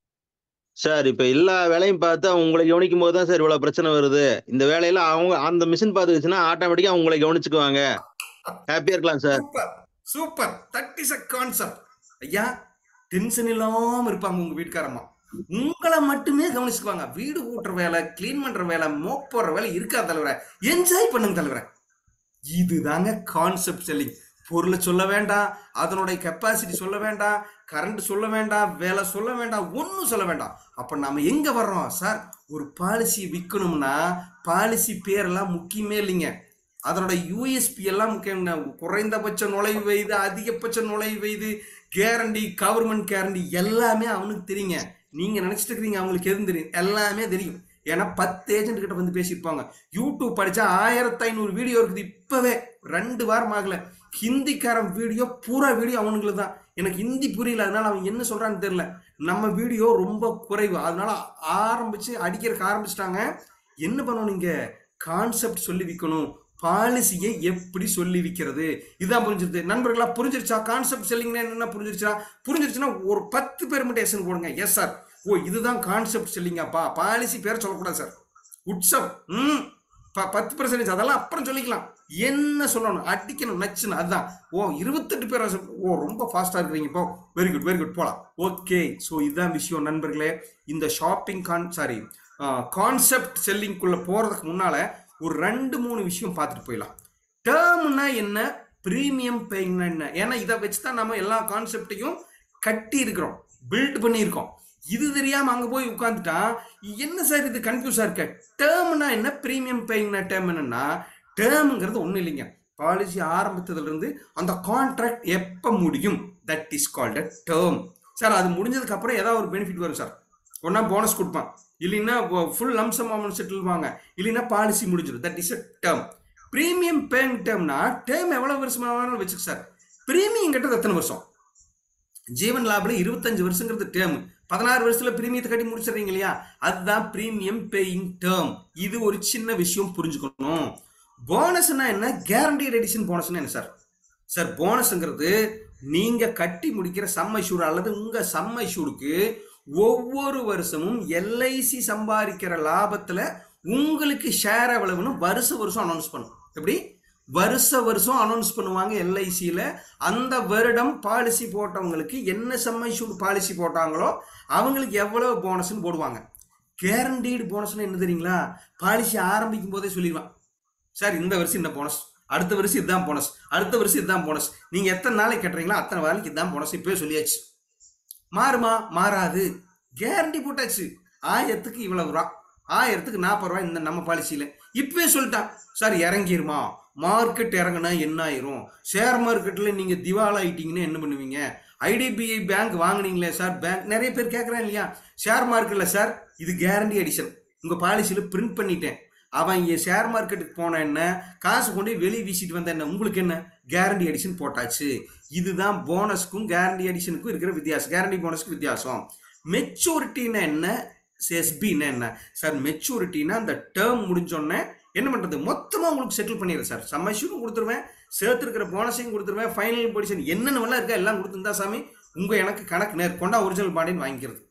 சார் இப்ப எல்லா வேலையும் பார்த்து அவங்க உங்களை கவனிக்கும் போது தான் சார் இவ்வளவு பிரச்சனை வருது இந்த வேலையில அவங்க அந்த மிஷின் பார்த்துச்சுன்னா ஆட்டோமேட்டிக்கா உங்களை கவனிச்சுக்குவாங்க ஹாப்பியா இருக்கலாம் sir super super that is a concept ஐயா டென்ஷன் இல்லாம இருப்பாங்க உங்க வீட்டுக்காரம்மா உங்களை மட்டுமே கவனிச்சுக்குவாங்க வீடு கூட்டுற வேலை க்ளீன் பண்ற வேலை மோப் போடுற வேலை இருக்கா தலைவரை என்ஜாய் பண்ணுங்க தலைவரை இதுதாங்க கான்செப்ட் செல்லிங் பொருளை சொல்ல வேண்டாம் அதனுடைய கெப்பாசிட்டி சொல்ல வேண்டாம் கரண்ட் சொல்ல வேண்டாம் வேலை சொல்ல வேண்டாம் ஒன்றும் சொல்ல வேண்டாம் அப்போ நாம எங்க வர்றோம் சார் ஒரு பாலிசி விற்கணும்னா பாலிசி பேரெல்லாம் முக்கியமே இல்லைங்க அதனோட யூஎஸ்பி எல்லாம் முக்கியம் இல்ல. குறைந்தபட்ச நுழைவு வயது அதிகபட்ச நுழைவு வயது கேரண்டி கவர்மெண்ட் கேரண்டி எல்லாமே அவனுக்கு தெரியுங்க நீங்க நினைச்சிட்டு இருக்கிறீங்க அவங்களுக்கு எதுவும் தெரியும் எல்லாமே தெரியும் ஏன்னா பத்து ஏஜென்ட் கிட்ட வந்து பேசியிருப்பாங்க யூடியூப் படிச்சா ஆயிரத்தி ஐநூறு வீடியோ இருக்குது இப்பவே ரெண்டு வாரம் ஆகல ஹிந்திக்காரன் வீடியோ பூரா வீடியோ அவனுங்களுக்கு தான் எனக்கு ஹிந்தி புரியல அதனால அவன் என்ன சொல்றான்னு தெரியல நம்ம வீடியோ ரொம்ப குறைவு அதனால ஆரம்பிச்சு அடிக்கிறதுக்கு ஆரம்பிச்சிட்டாங்க என்ன பண்ணணும் நீங்க கான்செப்ட் சொல்லி விற்கணும் பாலிசியை எப்படி சொல்லி விற்கிறது இதான் புரிஞ்சிருது நண்பர்களா புரிஞ்சிருச்சா கான்செப்ட் செல்லிங்னா என்ன புரிஞ்சிருச்சா புரிஞ்சிருச்சுன்னா ஒரு பத்து பேர் மட்டும் எஸ்என் போடுங்க எஸ் சார் ஓ இதுதான் கான்செப்ட் செல்லிங்கப்பா பாலிசி பேர் சொல்லக்கூடாது சார் உற்சவ் ம் ப பத்து பர்சன்டேஜ் அதெல்லாம் அப்புறம் சொல்லிக்கலாம் என்ன சொல்லணும் அடிக்கணும் நச்சுன்னு அதுதான் ஓ இருபத்தெட்டு பேர் ஓ ரொம்ப ஃபாஸ்ட்டாக இருக்கிறீங்க இப்போ வெரி குட் வெரி குட் போகலாம் ஓகே ஸோ இதுதான் விஷயம் நண்பர்களே இந்த ஷாப்பிங் கான் சாரி கான்செப்ட் செல்லிங்குள்ளே போகிறதுக்கு முன்னால் ஒரு ரெண்டு மூணு விஷயம் பார்த்துட்டு போயிடலாம் டேர்ம்னா என்ன ப்ரீமியம் பேயிங்னா என்ன ஏன்னா இதை வச்சு தான் நம்ம எல்லா கான்செப்டையும் கட்டி இருக்கிறோம் பில்ட் பண்ணியிருக்கோம் இது தெரியாம அங்க போய் உட்காந்துட்டா என்ன சார் இது கன்ஃபியூஸா இருக்க டேர்ம்னா என்ன ப்ரீமியம் பேயிங்னா டேர்ம் என்னன்னா டேர்ம்ங்கிறது ஒன்றும் இல்லைங்க பாலிசி ஆரம்பித்ததுல இருந்து அந்த கான்ட்ராக்ட் எப்போ முடியும் that is called a term sir அது முடிஞ்சதுக்கு அப்புறம் ஏதாவது ஒரு பெனிஃபிட் வரும் சார் ஒன்றா போனஸ் கொடுப்பான் இல்லைன்னா ஃபுல் லம்சம் அமௌண்ட் செட்டில் வாங்க இல்லைன்னா பாலிசி முடிஞ்சிடும் that is a term premium paying டேர்ம்னா டேர்ம் எவ்வளோ வருஷமா வேணாலும் வச்சுக்க சார் ப்ரீமியம் கிட்டது எத்தனை வருஷம் ஜீவன் லாபில் இருபத்தஞ்சு வருஷங்கிறது டேர்ம் பதினாறு வருஷத்துல பிரீமியத்தை கட்டி முடிச்சிடுறீங்க இல்லையா அதுதான் பிரீமியம் பேயிங் டேர்ம் இது ஒரு சின்ன விஷயம் புரிஞ்சுக்கணும் போனஸ்னா என்ன கேரண்டீட் எடிஷன் போனஸ்னா என்ன சார் சார் போனஸ்ங்கிறது நீங்க கட்டி முடிக்கிற சம்ம ஷூர் அல்லது உங்க சம்ம ஷூருக்கு ஒவ்வொரு வருஷமும் எல்ஐசி சம்பாதிக்கிற லாபத்துல உங்களுக்கு ஷேர் எவ்வளவுன்னு வருஷ வருஷம் அனௌன்ஸ் பண்ணும் எப்படி வருஷ வருஷம் அனௌன்ஸ் பண்ணுவாங்க எல்ஐசியில் அந்த வருடம் பாலிசி போட்டவங்களுக்கு என்ன செம்மை ஷூட் பாலிசி போட்டாங்களோ அவங்களுக்கு எவ்வளவு போனஸ்னு போடுவாங்க கேரண்டீடு போனஸ்னு என்ன தெரியுங்களா பாலிசி ஆரம்பிக்கும் போதே சொல்லிடுவான் சார் இந்த வருஷம் இந்த போனஸ் அடுத்த வருஷம் இதுதான் போனஸ் அடுத்த வருஷம் இதுதான் போனஸ் நீங்க எத்தனை நாளைக்கு கட்டுறீங்களோ அத்தனை நாளைக்கு இதுதான் போனஸ் இப்பவே சொல்லியாச்சு மாறுமா மாறாது கேரண்டி போட்டாச்சு ஆயிரத்துக்கு இவ்வளவு ரூபா ஆயிரத்துக்கு நாற்பது ரூபா இந்த நம்ம பாலிசியில இப்பவே சொல்லிட்டான் சார் இறங்கிருமா மார்க்கெட் இறங்குனா என்ன ஆயிரும் ஷேர் மார்க்கெட்ல நீங்க திவால் ஆயிட்டீங்கன்னா என்ன பண்ணுவீங்க ஐடிபிஐ பேங்க் வாங்குனீங்களே சார் பேங்க் நிறைய பேர் கேட்குறேன் இல்லையா ஷேர் மார்க்கெட்ல சார் இது கேரண்டி அடிஷன் உங்க பாலிசியில பிரிண்ட் பண்ணிட்டேன் அவன் இங்கே ஷேர் மார்க்கெட்டுக்கு போன என்ன காசு கொண்டு போய் வெளியே வீசிட்டு வந்த என்ன உங்களுக்கு என்ன கேரண்டி அடிஷன் போட்டாச்சு இதுதான் போனஸ்க்கும் கேரண்டி அடிஷனுக்கும் இருக்கிற வித்தியாசம் கேரண்டி போனஸ்க்கு வித்தியாசம் மெச்சூரிட்டின்னா என்ன எஸ்பின்னா என்ன சார் மெச்சூரிட்டினா அந்த டேர்ம் முடிஞ்சோடனே என்ன பண்ணுறது மொத்தமாக உங்களுக்கு செட்டில் பண்ணிடுறேன் சார் சம்மஷூரும் கொடுத்துருவேன் சேர்த்துருக்கிற போனஸையும் கொடுத்துருவேன் ஃபைனல் பொடிஷன் என்னென்னலாம் இருக்கா எல்லாம் கொடுத்துருந்தா சாமி உங்கள் எனக்கு கணக்கு நேர் கொண்டா ஒரிஜினல் பாண்டின்னு வாங்கிக்கிறது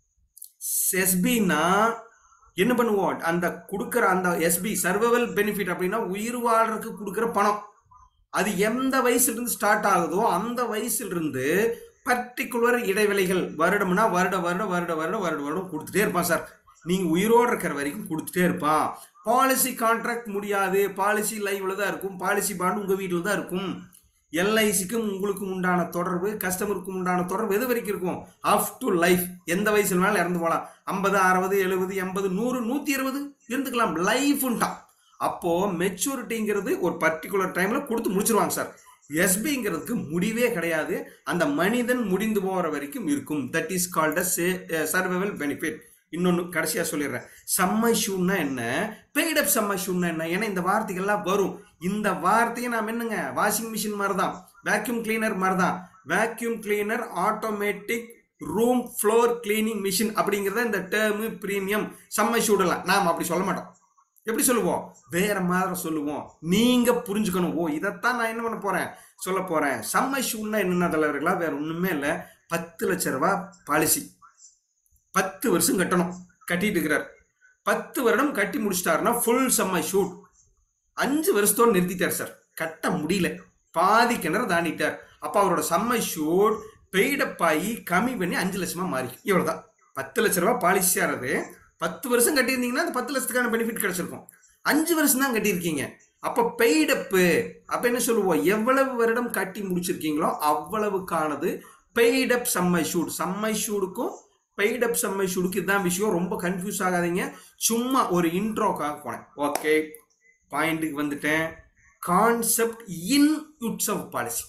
எஸ்பின்னா என்ன பண்ணுவோம் அந்த கொடுக்குற அந்த எஸ்பி சர்வைவல் பெனிஃபிட் அப்படின்னா உயிர் வாழ்றதுக்கு கொடுக்குற பணம் அது எந்த வயசுலேருந்து ஸ்டார்ட் ஆகுதோ அந்த வயசுலேருந்து பர்டிகுலர் இடைவெளிகள் வருடம்னா வருட வருட வருட வருட வருட வருடம் கொடுத்துட்டே இருப்பான் சார் நீங்கள் உயிரோடு இருக்கிற வரைக்கும் கொடுத்துட்டே இருப்பான் பாலிசி கான்ட்ராக்ட் முடியாது பாலிசி லைவ்ல தான் இருக்கும் பாலிசி பாண்டு உங்கள் வீட்டில் தான் இருக்கும் எல்ஐசிக்கும் உங்களுக்கும் உண்டான தொடர்பு கஸ்டமருக்கும் உண்டான தொடர்பு எது வரைக்கும் இருக்கும் அப் டு லைஃப் எந்த வயசுல வேணாலும் இறந்து போகலாம் ஐம்பது அறுபது எழுபது எண்பது நூறு நூத்தி இருபது இருந்துக்கலாம் லைஃப்ன்ட்டான் அப்போ மெச்சூரிட்டிங்கிறது ஒரு பர்டிகுலர் டைம்ல கொடுத்து முடிச்சிருவாங்க சார் எஸ்பிங்கிறதுக்கு முடிவே கிடையாது அந்த மனிதன் முடிந்து போகிற வரைக்கும் இருக்கும் that is called a survival benefit இன்னொன்று கடைசியாக சொல்லிடுறேன் சம்ம ஷூன்னா என்ன பெய்ட் அப் சம்ம ஷூன்னா என்ன ஏன்னா இந்த வார்த்தைகள்லாம் வரும் இந்த வார்த்தையை நாம் என்னங்க வாஷிங் மிஷின் மாதிரி தான் வேக்யூம் கிளீனர் மாதிரி தான் vacuum cleaner automatic room floor cleaning machine அப்படிங்கிறத இந்த டேர்மு ப்ரீமியம் சம்ம ஷூடெல்லாம் நாம் அப்படி சொல்ல மாட்டோம் எப்படி சொல்லுவோம் வேற மாதிரி சொல்லுவோம் நீங்க புரிஞ்சுக்கணும் ஓ இதைத்தான் நான் என்ன பண்ண போறேன் சொல்ல போறேன் சம்ம ஷூன்னா என்னென்ன தலைவர்களா வேற ஒண்ணுமே இல்லை பத்து லட்ச ரூபாய் பாலிசி பத்து வருஷம் கட்டணும் கட்டிட்டு இருக்கிறார் பத்து வருடம் கட்டி முடிச்சிட்டாருன்னா ஃபுல் சம்ம ஷூட் அஞ்சு வருஷத்தோடு நிறுத்திட்டார் சார் கட்ட முடியல பாதி கிணறு தாண்டிட்டார் அப்போ அவரோட சம்ம ஷூட் பெய்டப் ஆகி கம்மி பண்ணி அஞ்சு லட்சமா மாறி இவ்வளவுதான் பத்து லட்ச ரூபாய் பாலிசியாகிறது பத்து வருஷம் கட்டியிருந்தீங்கன்னா அந்த பத்து லட்சத்துக்கான பெனிஃபிட் கிடைச்சிருக்கும் அஞ்சு வருஷம் தான் கட்டியிருக்கீங்க அப்போ பெய்டப்பு அப்போ என்ன சொல்லுவோம் எவ்வளவு வருடம் கட்டி முடிச்சிருக்கீங்களோ அவ்வளவுக்கானது பெய்டப் சம்மை ஷூட் சம்மை ஷூடுக்கும் பெய்டப் சம்மை ஷூடுக்கு இதுதான் விஷயம் ரொம்ப கன்ஃபியூஸ் ஆகாதீங்க சும்மா ஒரு இன்ட்ரோக்காக போனேன் ஓகே பாயிண்ட்டுக்கு வந்துட்டேன் concept in Utsav policy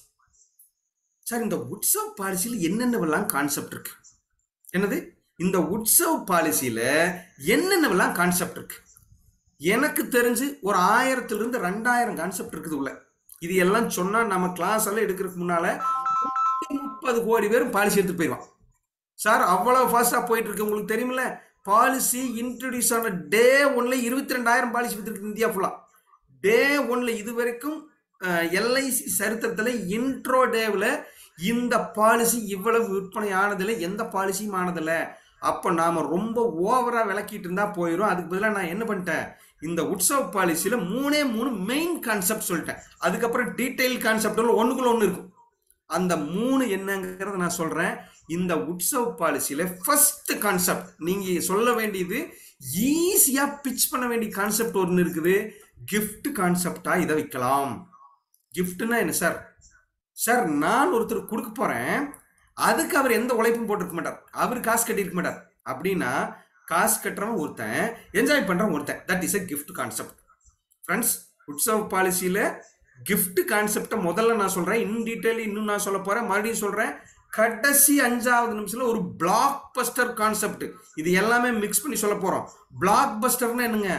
sir இந்த உட்சவ் பாலிசியில் என்னென்னவெல்லாம் கான்செப்ட் இருக்கு என்னது இந்த உட்சவ் பாலிசியில என்னென்னவெல்லாம் கான்செப்ட் இருக்கு எனக்கு தெரிஞ்சு ஒரு ஆயிரத்திலிருந்து ரெண்டாயிரம் கான்செப்ட் இருக்குது உள்ள இது எல்லாம் சொன்னா நம்ம கிளாஸ் எல்லாம் எடுக்கிறதுக்கு முன்னால முப்பது கோடி பேரும் பாலிசி எடுத்து போயிடுவான் சார் அவ்வளவு ஃபாஸ்டா போயிட்டு இருக்கு உங்களுக்கு தெரியுமில்ல பாலிசி இன்ட்ரடியூஸ் ஆன டே ஒன்ல இருபத்தி ரெண்டாயிரம் பாலிசி வித்துருக்கு இந்தியா ஃபுல்லா டே ஒன்ல இது வரைக்கும் எல்ஐசி சரித்திரத்தில் இன்ட்ரோ டேவில் இந்த பாலிசி இவ்வளவு விற்பனை ஆனதில்லை எந்த பாலிசியும் ஆனதில்லை அப்போ நாம் ரொம்ப ஓவராக விளக்கிட்டு இருந்தா போயிடும் அதுக்கு பதிலாக நான் என்ன பண்ணிட்டேன் இந்த உட்சவ் பாலிசியில் மூணே மூணு மெயின் கான்செப்ட் சொல்லிட்டேன் அதுக்கப்புறம் டீட்டெயில் கான்செப்ட் ஒன்றுக்குள்ள ஒன்று இருக்கும் அந்த மூணு என்னங்கிறத நான் சொல்கிறேன் இந்த உட்சவ் பாலிசியில் ஃபர்ஸ்ட் கான்செப்ட் நீங்கள் சொல்ல வேண்டியது ஈஸியாக பிச் பண்ண வேண்டிய கான்செப்ட் ஒன்று இருக்குது கிஃப்ட் கான்செப்டாக இதை வைக்கலாம் கிஃப்ட்னா என்ன சார் சார் நான் ஒருத்தர் கொடுக்க போறேன் அதுக்கு அவர் எந்த உழைப்பும் போட்டிருக்க மாட்டார் அவர் காசு கட்டியிருக்க மாட்டார் அப்படின்னா காசு கட்டுறவன் ஒருத்தன் என்ஜாய் பண்றவன் ஒருத்தன் that is a gift concept friends Utsav பாலிசியில கிஃப்ட் கான்செப்டை முதல்ல நான் சொல்றேன் இன் டீட்டெயில் இன்னும் நான் சொல்ல போறேன் மறுபடியும் சொல்றேன் கடைசி அஞ்சாவது நிமிஷத்துல ஒரு பிளாக் பஸ்டர் கான்செப்ட் இது எல்லாமே மிக்ஸ் பண்ணி சொல்ல போறோம் பிளாக் பஸ்டர்னா என்னங்க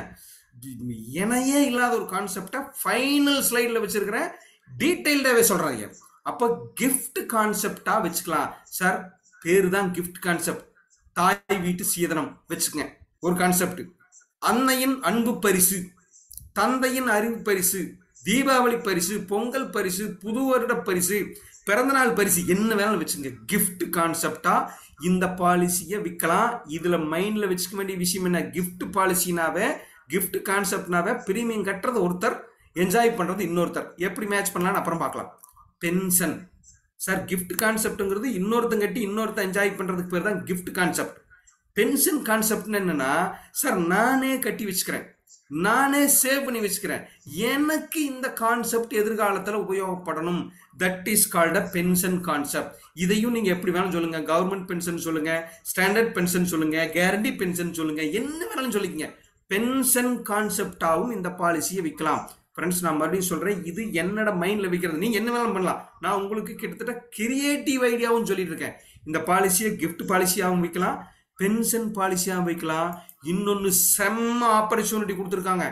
இணையே இல்லாத ஒரு கான்செப்டை ஃபைனல் ஸ்லைடில் வச்சிருக்கிறேன் டீட்டெயில்டாகவே சொல்கிறாங்க அப்போ கிஃப்ட் கான்செப்டா வச்சுக்கலாம் சார் பேர் தான் கிஃப்ட் கான்செப்ட் தாய் வீட்டு சீதனம் வச்சுக்கங்க ஒரு கான்செப்ட் அன்னையின் அன்பு பரிசு தந்தையின் அறிவு பரிசு தீபாவளி பரிசு பொங்கல் பரிசு புது வருட பரிசு பிறந்தநாள் பரிசு என்ன வேணாலும் வச்சுங்க கிஃப்ட் கான்செப்டா இந்த பாலிசியை விற்கலாம் இதுல மைண்ட்ல வச்சுக்க வேண்டிய விஷயம் என்ன கிஃப்ட் பாலிசினாவே கிஃப்ட் கான்செப்ட்னாவே பிரீமியம் கட்டுறது ஒருத்தர் என்ஜாய் பண்றது இன்னொருத்தர் எப்படி மேட்ச் பண்ணலாம்னு அப்புறம் பார்க்கலாம் பென்ஷன் சார் கிஃப்ட் கான்செப்ட்ங்கிறது இன்னொருத்தன் கட்டி இன்னொருத்தன் என்ஜாய் பண்றதுக்கு பேர் தான் கிஃப்ட் கான்செப்ட் பென்ஷன் கான்செப்ட்னு என்னன்னா சார் நானே கட்டி வச்சுக்கிறேன் நானே சேவ் பண்ணி வச்சுக்கிறேன் எனக்கு இந்த கான்செப்ட் எதிர்காலத்தில் உபயோகப்படணும் that is called a pension concept இதையும் நீங்க எப்படி வேணாலும் சொல்லுங்க கவர்மெண்ட் பென்ஷன் சொல்லுங்க ஸ்டாண்டர்ட் பென்ஷன் சொல்லுங்க கேரண்டி பென்ஷன் சொல்லுங்க என்ன வேணாலும் சொல்லிக்கங்க பென்ஷன் கான்செப்டாவும் இந்த பாலிசியை விற்கலாம் ஃப்ரெண்ட்ஸ் நான் மறுபடியும் சொல்றேன் இது என்னோட மைண்ட்ல வைக்கிறது நீங்க என்ன வேணாலும் பண்ணலாம் நான் உங்களுக்கு கிட்டத்தட்ட கிரியேட்டிவ் ஐடியாவும் சொல்லிட்டு இருக்கேன் இந்த பாலிசியை கிஃப்ட் பாலிசியாகவும் வைக்கலாம் பென்ஷன் பாலிசியாகவும் வைக்கலாம் இன்னொன்று செம்ம ஆப்பர்ச்சுனிட்டி கொடுத்துருக்காங்க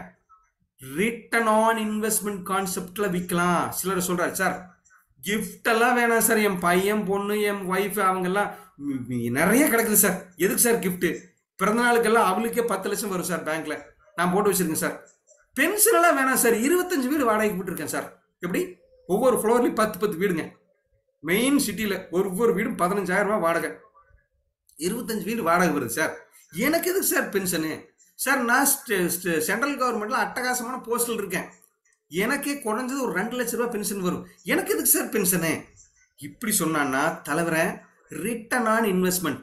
ரிட்டர்ன் ஆன் இன்வெஸ்ட்மெண்ட் கான்செப்ட்ல விற்கலாம் சிலர் சொல்றாரு சார் கிஃப்ட் எல்லாம் வேணாம் சார் என் பையன் பொண்ணு என் ஒய்ஃப் அவங்கெல்லாம் ம், ம், நிறைய கிடக்குது சார் எதுக்கு சார் gift பிறந்த நாளுக்கெல்லாம் அவளுக்கே பத்து லட்சம் வரும் சார் பேங்க்ல நான் போட்டு வச்சிருக்கேன் சார் பென்ஷன் எல்லாம் வேணாம் சார் இருபத்தஞ்சு வீடு வாடகைக்கு போட்டிருக்கேன் சார் எப்படி ஒவ்வொரு ஃப்ளோர்லையும் பத்து பத்து வீடுங்க மெயின் சிட்டியில் ஒவ்வொரு வீடும் பதினஞ்சாயிரம் ரூபாய் வாடகை இருபத்தஞ்சு வீடு வாடகை வருது சார் எனக்கு எதுக்கு சார் பென்ஷனு சார் நான் சென்ட்ரல் கவர்மெண்ட்ல அட்டகாசமான போஸ்டில் இருக்கேன் எனக்கே குறைஞ்சது ஒரு ரெண்டு லட்ச ரூபாய் பென்ஷன் வரும் எனக்கு எதுக்கு சார் பென்ஷனு இப்படி சொன்னான்னா தலைவரை ரிட்டர்ன் ஆன் இன்வெஸ்ட்மெண்ட்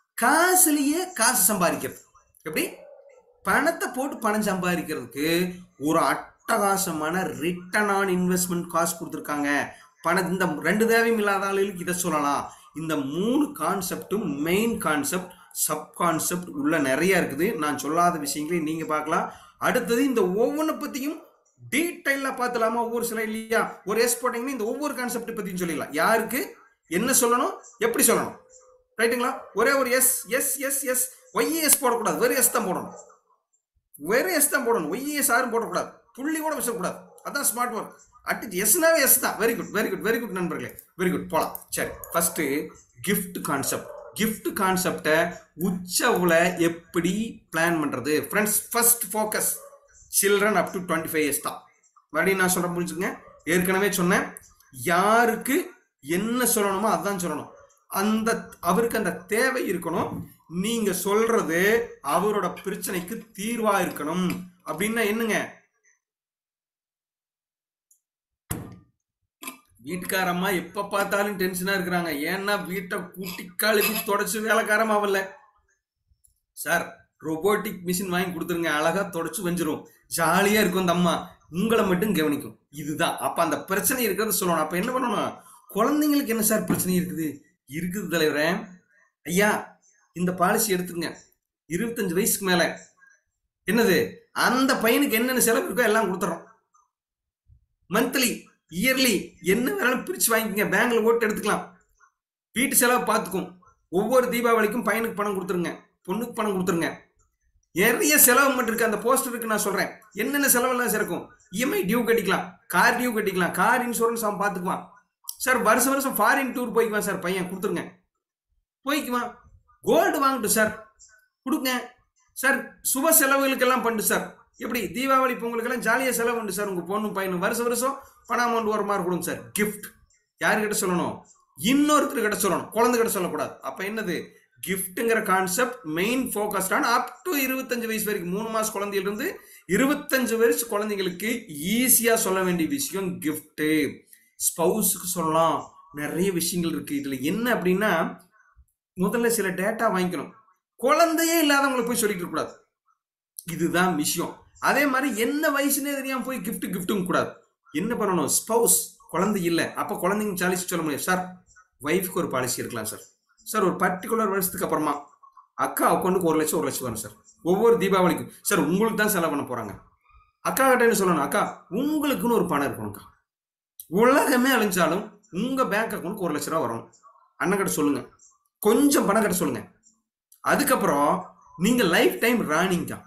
காசுலயே காசு சம்பாதிக்கிறது எப்படி பணத்தை போட்டு பணம் சம்பாதிக்கிறதுக்கு ஒரு அட்டகாசமான ரிட்டர்ன் ஆன் இன்வெஸ்ட்மெண்ட் காசு கொடுத்துருக்காங்க பண இந்த ரெண்டு தேவையும் இல்லாத ஆளுகளுக்கு இதை சொல்லலாம் இந்த மூணு கான்செப்டும் மெயின் கான்செப்ட் சப் கான்செப்ட் உள்ள நிறைய இருக்குது நான் சொல்லாத விஷயங்களை நீங்க பார்க்கலாம் அடுத்தது இந்த ஒவ்வொன்றை பத்தியும் டீட்டெயிலாக பார்த்துலாமா ஒவ்வொரு சில இல்லையா ஒரு எஸ் போட்டீங்கன்னா இந்த ஒவ்வொரு கான்செப்ட் பத்தியும் சொல்லிடலாம் யாருக்கு என்ன சொல்லணும் எப்படி சொல்லணும் ரைட்டுங்களா ஒரே ஒரு S S S S YS போடக்கூடாது வெறும் எஸ் தான் போடணும் வெறும் எஸ் தான் போடணும் ஒய்எஸ் யாரும் போடக்கூடாது புள்ளி கூட வச்சக்கூடாது அதான் ஸ்மார்ட் ஒர்க் அட் எஸ்னாவே எஸ் தான் very good very good very good நண்பர்களே வெரி குட் போலாம் சரி ஃபர்ஸ்ட் கிஃப்ட் கான்செப்ட் கிஃப்ட் கான்செப்டை உச்சவுல எப்படி பிளான் பண்றது friends first focus children up to twenty five years தான் மறுபடியும் நான் சொல்றேன் புரிஞ்சுங்க ஏற்கனவே சொன்னேன் யாருக்கு என்ன சொல்லணுமோ அதான் சொல்லணும் அந்த அவருக்கு அந்த தேவை இருக்கணும் நீங்க சொல்றது அவரோட பிரச்சனைக்கு தீர்வா இருக்கணும் அப்படின்னா என்னங்க வீட்டுக்காரம்மா எப்ப பார்த்தாலும் டென்ஷனா இருக்கிறாங்க ஏன்னா வீட்டை கூட்டி கழுவி தொடச்சு வேலைக்காரமாவல்ல சார் ரோபோட்டிக் மிஷின் வாங்கி கொடுத்துருங்க அழகா தொடச்சு வெஞ்சிரும் ஜாலியா இருக்கும் அந்த அம்மா உங்களை மட்டும் கவனிக்கும் இதுதான் அப்ப அந்த பிரச்சனை இருக்கிறத சொல்லணும் அப்ப என்ன பண்ணணும் குழந்தைங்களுக்கு என்ன சார் பிரச்சனை இருக்குது இருக்குது தலைவரே ஐயா இந்த பாலிசி எடுத்துங்க இருபத்தஞ்சு வயசுக்கு மேல என்னது அந்த பையனுக்கு என்னென்ன செலவு இருக்கோ எல்லாம் கொடுத்துறோம் மந்த்லி இயர்லி என்ன வேணாலும் பிரிச்சு வாங்கிக்கங்க பேங்க்ல ஓட்டு எடுத்துக்கலாம் வீட்டு செலவு பார்த்துக்கும் ஒவ்வொரு தீபாவளிக்கும் பையனுக்கு பணம் கொடுத்துருங்க பொண்ணுக்கு பணம் கொடுத்துருங்க நிறைய செலவு மட்டும் இருக்கு அந்த போஸ்டருக்கு நான் சொல்றேன் என்னென்ன செலவெல்லாம் சேர்க்கும் இஎம்ஐ டியூ கட்டிக்கலாம் கார் டியூ கட்டிக்கலாம் கார் இன்சூரன்ஸ் அவன் பார்த்துக்குவான் சார் வருஷம் வருஷம் ஃபாரின் டூர் போய்க்குவான் சார் பையன் கொடுத்துருங்க போய்க்குவான் கோல்டு வாங்கட்டும் சார் கொடுங்க சார் சுப செலவுகளுக்கெல்லாம் பண்ணு சார் எப்படி தீபாவளி பொங்கலுக்கெல்லாம் ஜாலியாக செலவு உண்டு சார் உங்கள் பொண்ணு பையனும் வருஷம் வருஷம் பணம் அமௌண்ட் ஒரு மாதிரி கொடுங்க சார் கிஃப்ட் யாருக்கிட்ட சொல்லணும் இன்னொருத்தர் கிட்ட சொல்லணும் குழந்தை கிட்ட சொல்லக்கூடாது அப்போ என்னது கிஃப்ட்டுங்கிற கான்செப்ட் மெயின் ஃபோக்கஸ்டான அப் டு இருபத்தஞ்சு வயசு வரைக்கும் மூணு மாசம் குழந்தையிலிருந்து இருபத்தஞ்சு வயசு குழந்தைங்களுக்கு ஈஸியாக சொல்ல வேண்டிய விஷயம் கிஃப்ட்டு ஸ்பௌஸுக்கு சொல்லலாம் நிறைய விஷயங்கள் இருக்கு இதுல என்ன அப்படின்னா முதல்ல சில டேட்டா வாங்கிக்கணும் குழந்தையே இல்லாதவங்களை போய் சொல்லிட்டு கூடாது இதுதான் விஷயம் அதே மாதிரி என்ன வயசுனே தெரியாம போய் கிஃப்ட் கிஃப்ட்டும் கூடாது என்ன பண்ணணும் ஸ்பௌஸ் குழந்தை இல்லை அப்போ குழந்தைங்க சாலிச்சு சொல்ல முடியும் சார் ஒய்ஃப்க்கு ஒரு பாலிசி இருக்கலாம் சார் சார் ஒரு பர்டிகுலர் வருஷத்துக்கு அப்புறமா அக்கா அக்கௌண்ட்டுக்கு ஒரு லட்சம் ஒரு லட்சம் வரும் சார் ஒவ்வொரு தீபாவளிக்கும் சார் உங்களுக்கு தான் செலவு பண்ண போறாங்க அக்கா கிட்ட என்ன சொல்லணும் அக்கா உங்களுக்குன்னு ஒரு பணம் இருக்கணும்க்கா உலகமே அழிஞ்சாலும் உங்க பேங்க் அக்கௌண்ட்க்கு ஒரு லட்ச ரூபா வரணும் அண்ணன் கிட்ட சொல்லுங்க கொஞ்சம் பணம் கிட்ட சொல்லுங்க அதுக்கப்புறம் நீங்க லைஃப் டைம் ராணிங்கா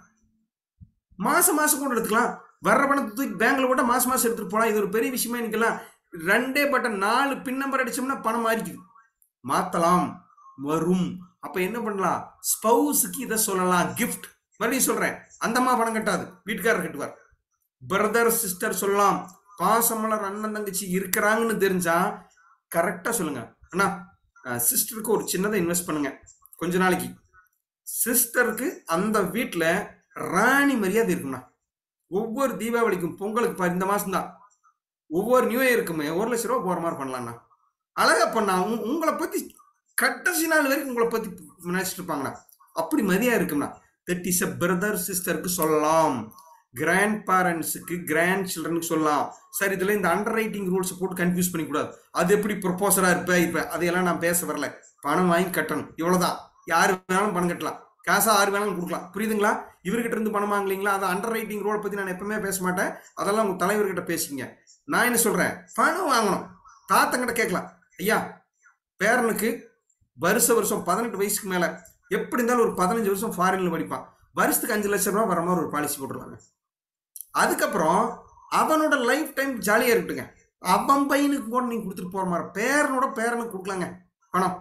மாசம் மாசம் கூட எடுத்துக்கலாம் வர்ற பணத்தை தூக்கி பேங்க்ல போட்டா மாசம் மாசம் எடுத்துட்டு போலாம் இது ஒரு பெரிய விஷயமா இன்னைக்கெல்லாம் ரெண்டே பட்டன் நாலு பின் நம்பர் அடிச்சோம்னா பணம் மாறிக்குது மாத்தலாம் வரும் அப்ப என்ன பண்ணலாம் ஸ்பௌஸுக்கு இதை சொல்லலாம் கிஃப்ட் மறுபடியும் சொல்றேன் அந்த அம்மா பணம் கட்டாது வீட்டுக்காரர் கட்டுவார் பிரதர் சிஸ்டர் சொல்லலாம் பாசமலர் அண்ணன் தங்கச்சி இருக்கிறாங்கன்னு தெரிஞ்சா கரெக்டா சொல்லுங்க அண்ணா சிஸ்டருக்கு ஒரு சின்னதை இன்வெஸ்ட் பண்ணுங்க கொஞ்ச நாளைக்கு சிஸ்டருக்கு அந்த வீட்டில் ராணி மரியாதை இருக்கும்ண்ணா ஒவ்வொரு தீபாவளிக்கும் பொங்கலுக்கு பாரு இந்த மாசம் தான் ஒவ்வொரு நியூ இயருக்குமே ஒரு லட்ச ரூபா போற மாதிரி பண்ணலாம்ண்ணா அழகா பண்ணா உங்க- உங்களை பத்தி கடைசி நாள் வரைக்கும் உங்களை பத்தி நினைச்சிட்டு இருப்பாங்கண்ணா அப்படி மரியாதை இருக்கும்ண்ணா தட் இஸ் அ பிரதர் சிஸ்டருக்கு சொல்லலாம் கிராண்ட் பேரண்ட்ஸுக்கு கிராண்ட் சில்ட்ரனுக்கு சொல்லலாம் சார் இதுல இந்த அண்டர் ரைட்டிங் ரூல்ஸ் போட்டு கன்ஃபியூஸ் பண்ணிக்கூடாது அது எப்படி ப்ரொபோசரா இருப்ப இப்ப அதையெல்லாம் நான் பேச வரல பணம் வாங்கி கட்டணும் இவ்வளவுதான் யாரு வேணாலும் பணம் கட்டலாம் காசா ஆறு வேணாலும் கொடுக்கலாம் புரியுதுங்களா இவர்கிட்ட இருந்து பணம் வாங்கலீங்களா அது அண்டர் ரைட்டிங் ரூலை பத்தி நான் எப்பவுமே பேச மாட்டேன் அதெல்லாம் உங்க தலைவர்கிட்ட பேசிங்க நான் என்ன சொல்றேன் பணம் வாங்கணும் தாத்தங்கிட்ட கேட்கலாம் ஐயா பேரனுக்கு வருஷ வருஷம் பதினெட்டு வயசுக்கு மேல எப்படி இருந்தாலும் ஒரு பதினஞ்சு வருஷம் ஃபாரின்ல படிப்பான் வருஷத்துக்கு அஞ்சு லட்சம் ரூபாய் வர மாதிரி ஒரு பாலிசி போட்டுருவாங்க அதுக்கப்புறம் அவனோட லைஃப் டைம் ஜாலியா இருக்கட்டுங்க அவன் பையனுக்கு கூட நீங்க கொடுத்துட்டு போற மாதிரி பேரனோட பேரனுக்கு கொடுக்கலாங்க பணம்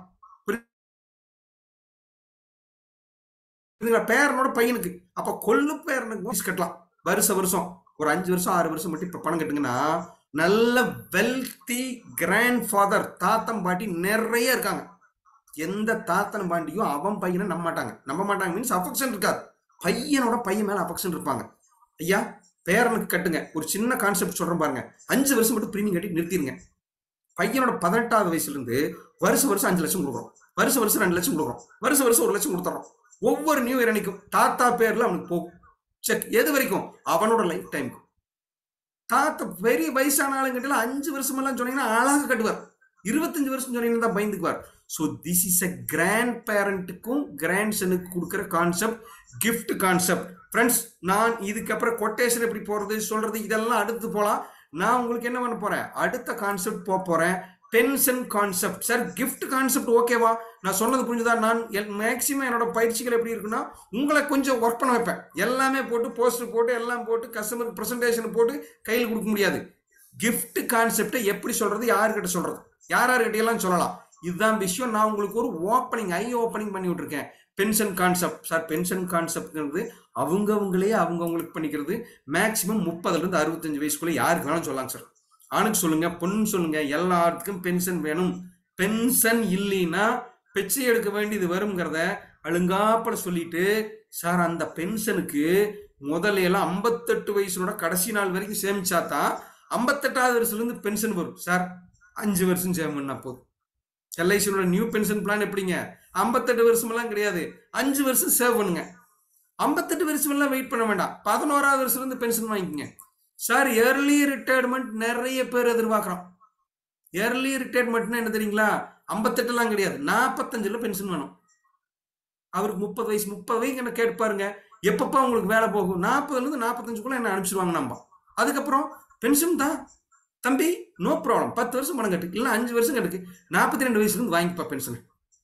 புரியுதுங்களா பேரனோட பையனுக்கு அப்ப கொள்ளு பேரனுக்கு ஃபீஸ் கட்டலாம் வருஷ வருஷம் ஒரு அஞ்சு வருஷம் ஆறு வருஷம் மட்டும் இப்ப பணம் கட்டுங்கன்னா நல்ல வெல்தி கிராண்ட் ஃபாதர் தாத்தன் பாட்டி நிறைய இருக்காங்க எந்த தாத்தன் பாண்டியும் அவன் பையனை நம்ப மாட்டாங்க நம்ப மாட்டாங்க மீன்ஸ் அஃபெக்ஷன் இருக்காது பையனோட பையன் மேல அஃபெக்ஷன் இருப்பாங்க ஐயா பேரனுக்கு கட்டுங்க ஒரு சின்ன கான்செப்ட் சொல்றேன் பாருங்க அஞ்சு வருஷம் மட்டும் பிரீமியம் கட்டி நிறுத்திடுங்க பையனோட பதினெட்டாவது வயசுல இருந்து வருஷம் வருஷம் அஞ்சு லட்சம் கொடுக்குறோம் வருஷம் வருஷம் ரெண்டு லட்சம் கொடுக்குறோம் வருஷம் வருஷம் ஒரு லட்சம் கொடுத்துறோம் ஒவ்வொரு நியூ இயர் அன்னைக்கும் தாத்தா பேர்ல அவனுக்கு போகும் செக் எது வரைக்கும் அவனோட லைஃப் டைமுக்கு தாத்தா பெரிய வயசான ஆளுங்கிட்ட அஞ்சு வருஷமெல்லாம் சொன்னீங்கன்னா அழகா கட்டுவார் இருபத்தஞ்சு வருஷம் சொன்னீங்கன்னா தான் பயந்துக்குவார் so this is a grand பேரண்ட்டுக்கும் கிராண்ட் சனுக்கு கொடுக்குற கான்செப்ட் gift கான்செப்ட் ஃப்ரெண்ட்ஸ் நான் இதுக்கப்புறம் கொட்டேஷன் எப்படி போறது சொல்றது இதெல்லாம் அடுத்து போகலாம் நான் உங்களுக்கு என்ன பண்ண போறேன் அடுத்த கான்செப்ட் போக போறேன் pension concept sir gift concept ஓகேவா நான் சொன்னது புரிஞ்சுதா நான் மேக்சிமம் என்னோட பயிற்சிகள் எப்படி இருக்குன்னா உங்களை கொஞ்சம் ஒர்க் பண்ண வைப்பேன் எல்லாமே போட்டு போஸ்டர் போட்டு எல்லாம் போட்டு கஸ்டமருக்கு ப்ரெசன்டேஷன் போட்டு கையில் கொடுக்க முடியாது gift கான்செப்டை எப்படி சொல்றது யாருக்கிட்ட சொல்றது யார் யார்கிட்ட எல்லாம் சொல்லலாம் இதுதான் விஷயம் நான் உங்களுக்கு ஒரு ஓப்பனிங் ஐ ஓப்பனிங் பண்ணி விட்டுருக்கேன் பென்ஷன் கான்செப்ட் சார் பென்ஷன் கான்செப்ட்ங்கிறது அவங்கவங்களே அவங்கவுங்களுக்கு பண்ணிக்கிறது மேக்ஸிமம் முப்பதுலேருந்து அறுபத்தஞ்சு வயசுக்குள்ளே யாருக்கு வேணாலும் சொல்லலாம் சார் ஆணுக்கு சொல்லுங்க பொண்ணு சொல்லுங்க எல்லாத்துக்கும் பென்ஷன் வேணும் பென்ஷன் இல்லைன்னா பிச்சை எடுக்க வேண்டியது வருங்கிறத அழுங்காப்பட சொல்லிட்டு சார் அந்த பென்ஷனுக்கு முதல்ல எல்லாம் ஐம்பத்தெட்டு வயசுனோட கடைசி நாள் வரைக்கும் சேமிச்சா தான் ஐம்பத்தெட்டாவது வருஷத்துலேருந்து பென்ஷன் வரும் சார் அஞ்சு வருஷம் சேவ் பண்ணா போதும் எல்ஐசியோட நியூ பென்ஷன் பிளான் எப்படிங்க ஐம்பத்தெட்டு வருஷமெல்லாம் கிடையாது அஞ்சு வருஷம் சேவ் பண்ணுங்க ஐம்பத்தெட்டு வருஷம் எல்லாம் வெயிட் பண்ண வேண்டாம் பதினோராவது வருஷத்துல இருந்து பென்ஷன் வாங்கிக்கங்க சார் ஏர்லி ரிட்டையர்மெண்ட் நிறைய பேர் எதிர்பார்க்குறோம் ஏர்லி ரிட்டையர்மெண்ட்னா என்ன தெரியுங்களா ஐம்பத்தெட்டுலாம் கிடையாது நாற்பத்தஞ்சுல பென்ஷன் வேணும் அவருக்கு முப்பது வயசு முப்பது வயசு என்ன கேட்டு பாருங்க எப்பப்பா உங்களுக்கு வேலை போகும் நாற்பதுல இருந்து நாற்பத்தஞ்சுக்குள்ள என்ன அனுப்பிச்சிருவாங்க நம்ம அதுக்கப்புறம் பென்ஷன் தான் தம்பி நோ ப்ராப்ளம் பத்து வருஷம் பணம் கட்டு இல்லை அஞ்சு வருஷம் கட்டுக்கு நாற்பத்தி ரெண்டு வயசுல இருந்து வாங்கிப்பா பென்ஷன்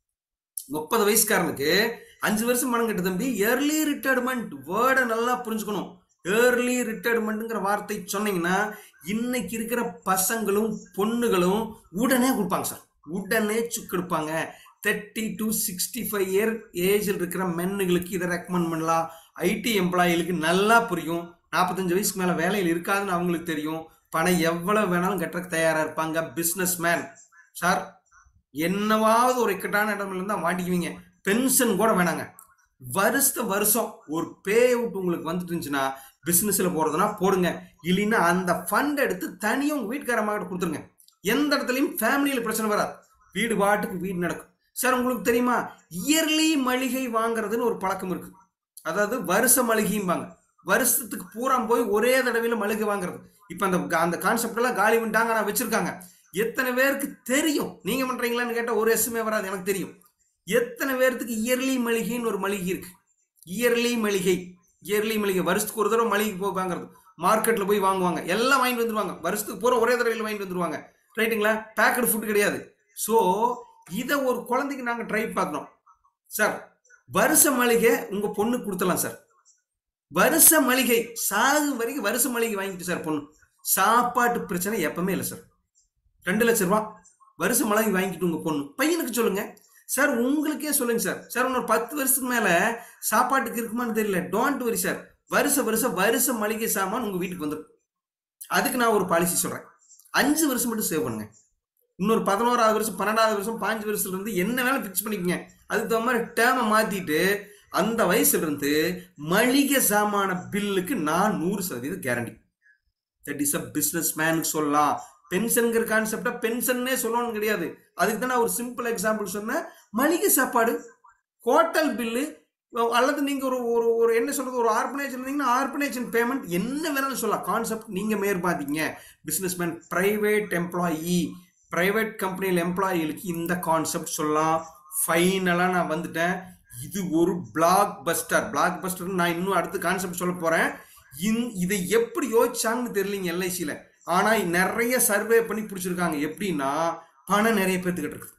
முப்பது வயசுக்காரனுக்கு அஞ்சு வருஷம் பணம் கட்டு தம்பி ஏர்லி ரிட்டையர்மெண்ட் வேர்டை நல்லா புரிஞ்சுக்கணும் ஏர்லி ரிட்டையர்மெண்ட்டுங்கிற வார்த்தை சொன்னீங்கன்னா இன்னைக்கு இருக்கிற பசங்களும் பொண்ணுகளும் உடனே கொடுப்பாங்க சார் உடனே சுக்கு எடுப்பாங்க thirty to sixty five year ஏஜில் இருக்கிற மென்னுகளுக்கு இதை ரெக்கமெண்ட் பண்ணலாம் ஐடி எம்ப்ளாயிகளுக்கு நல்லா புரியும் நாற்பத்தஞ்சு வயசுக்கு மேலே வேலையில் இருக்காதுன்னு அவங்களுக்கு தெரியும் பணம் எவ்வளவு வேணாலும் கட்டுறதுக்கு தயாராக இருப்பாங்க பிஸ்னஸ் மேன் சார் என்னவாவது ஒரு இக்கட்டான இடத்துல இருந்தால் மாட்டிக்குவீங்க பென்ஷன் கூட வேணாங்க வருஷத்த வருஷம் ஒரு பே அவுட் உங்களுக்கு வந்துட்டு இருந்துச்சுன்னா பிஸ்னஸில் போகிறதுனா போடுங்க இல்லைன்னா அந்த ஃபண்ட் எடுத்து தனியாக உங்கள் வீட்டுக்காரமாக கொடுத்துருங்க எந்த இடத்துலையும் ஃபேமிலியில் பிரச்சனை வராது வீடு பாட்டுக்கு வீடு நடக்கும் சார் உங்களுக்கு தெரியுமா இயர்லி மளிகை வாங்குறதுன்னு ஒரு பழக்கம் இருக்கு அதாவது வருஷ மளிகைம்பாங்க வருஷத்துக்கு பூரா போய் ஒரே தடவையில் மளிகை வாங்குறது இப்போ அந்த அந்த கான்செப்ட் எல்லாம் காலி பண்ணிட்டாங்க நான் வச்சிருக்காங்க எத்தனை பேருக்கு தெரியும் நீங்க பண்றீங்களான்னு கேட்டால் ஒரு எஸ்எம்ஏ வராது எனக்கு தெரியும் எத்தனை பேர்த்துக்கு இயர்லி மளிகைன்னு ஒரு மளிகை இருக்கு இயர்லி மளிகை இயர்லி மளிகை வருஷத்துக்கு ஒரு தடவை மளிகை போய் வாங்குறது மார்க்கெட்டில் போய் வாங்குவாங்க எல்லாம் வாங்கிட்டு வந்துருவாங்க வருஷத்துக்கு பூரா ஒரே தடவையில் வாங்கிட்டு வந்துருவாங்க ரைட்டுங்களா பேக்கடு ஃபுட் கிடையாது ஸோ இதை ஒரு குழந்தைக்கு நாங்கள் ட்ரை பார்க்குறோம் சார் வருஷ மளிகை உங்க பொண்ணுக்கு கொடுத்துடலாம் சார் வருஷ மளிகை சாகு வரைக்கும் வருஷ மளிகை வாங்கிட்டு சார் பொண்ணு சாப்பாட்டு பிரச்சனை எப்பவுமே இல்லை சார் ரெண்டு லட்ச ரூபா வருஷ மளிகை வாங்கிட்டு உங்க பொண்ணு பையனுக்கு சொல்லுங்க சார் உங்களுக்கே சொல்லுங்க சார் சார் இன்னொரு பத்து வருஷத்துக்கு மேல சாப்பாட்டுக்கு இருக்குமான்னு தெரியல டோன்ட் வரி சார் வருஷ வருஷம் வருஷ மளிகை சாமான் உங்க வீட்டுக்கு வந்துடும் அதுக்கு நான் ஒரு பாலிசி சொல்றேன் அஞ்சு வருஷம் மட்டும் சேவ் பண்ணுங்க இன்னொரு பதினோராவது வருஷம் பன்னெண்டாவது வருஷம் பாஞ்சு வருஷத்துல இருந்து என்ன வேலை ஃபிக்ஸ் பண்ணிக்கங்க அதுக்கு தகுந்த மாதிரி டேமை மாத்திட்டு அந்த வயசுல இருந்து மளிகை சாமான பில்லுக்கு நான் நூறு சதவீதம் guarantee that is a business மேனுக்கு சொல்லலாம் பென்ஷனுங்கிற கான்செப்டா பென்ஷன்னே சொல்லணும்னு கிடையாது அதுக்கு தான் நான் ஒரு சிம்பிள் எக்ஸாம்பிள் சொன்னேன் மளிகை சாப்பாடு ஹோட்டல் பில்லு அல்லது நீங்க ஒரு ஒரு ஒரு என்ன சொல்றது ஒரு ஆர்கனைசேஷன் இருந்தீங்கன்னா ஆர்கனைசேஷன் பேமெண்ட் என்ன வேணாலும் சொல்லலாம் கான்செப்ட் நீங்க மேற்பாத்தீங்க businessman private employee private கம்பெனியில் எம்ப்ளாயிகளுக்கு இந்த கான்செப்ட் சொல்லலாம் ஃபைனலாக நான் வந்துட்டேன் இது ஒரு பிளாக் பஸ்டர் பிளாக் பஸ்டர் நான் இன்னும் அடுத்த கான்செப்ட் சொல்ல போறேன் இந் இதை எப்படி யோசிச்சாங்கன்னு தெரியலங்க எல்ஐசியில் ஆனால் நிறைய சர்வே பண்ணி பிடிச்சிருக்காங்க எப்படின்னா பணம் நிறைய பேர்த்துக்கிட்டு இருக்குது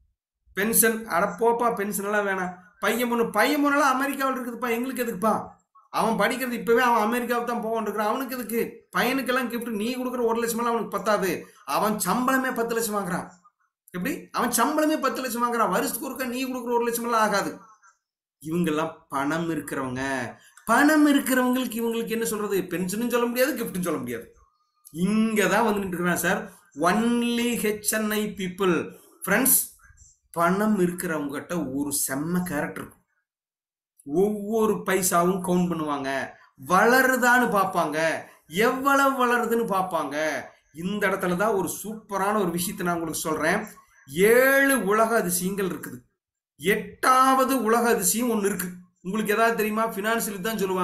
பென்ஷன் அட போப்பா பென்ஷன் எல்லாம் வேணாம் பையன் பொண்ணு பையன் பொண்ணெல்லாம் அமெரிக்காவில் இருக்குதுப்பா எங்களுக்கு எதுக்குப்பா அவன் படிக்கிறது இப்பவே அவன் அமெரிக்காவுக்கு தான் போவான் இருக்கிறான் அவனுக்கு எதுக்கு பையனுக்கெல்லாம் கிஃப்ட் நீ கொடுக்குற ஒரு லட்சம் எல்லாம் அவனுக்கு பத்தாது அவன் சம்பளமே பத்து லட்சம் வாங்குறான் எப்படி அவன் சம்பளமே பத்து லட்சம் வாங்குறான் வருஷத்துக்கு ஒருக்கா நீ கொடுக்குற ஒரு லட்சம் எல்லாம் ஆகாது இவங்கெல்லாம் பணம் இருக்கிறவங்க பணம் இருக்கிறவங்களுக்கு இவங்களுக்கு என்ன சொல்றது பென்ஷனும் சொல்ல முடியாது கிஃப்ட்டும் சொல்ல முடியாது இங்க தான் வந்துட்டு இருக்கிறான் sir only HNI people friends பணம் இருக்கிறவங்ககிட்ட ஒரு செம்ம கேரக்டர் இருக்கும் ஒவ்வொரு பைசாவும் கவுண்ட் பண்ணுவாங்க வளருதான்னு பார்ப்பாங்க எவ்வளவு வளருதுன்னு பார்ப்பாங்க இந்த இடத்துல தான் ஒரு சூப்பரான ஒரு விஷயத்தை நான் உங்களுக்கு சொல்றேன் ஏழு உலக அதிசயங்கள் இருக்குது எட்டாவது உலக அதிசயம் ஒன்று இருக்கு உங்களுக்கு ஏதாவது தெரியுமா பினான்சியல் தான் சொல்லுவாங்க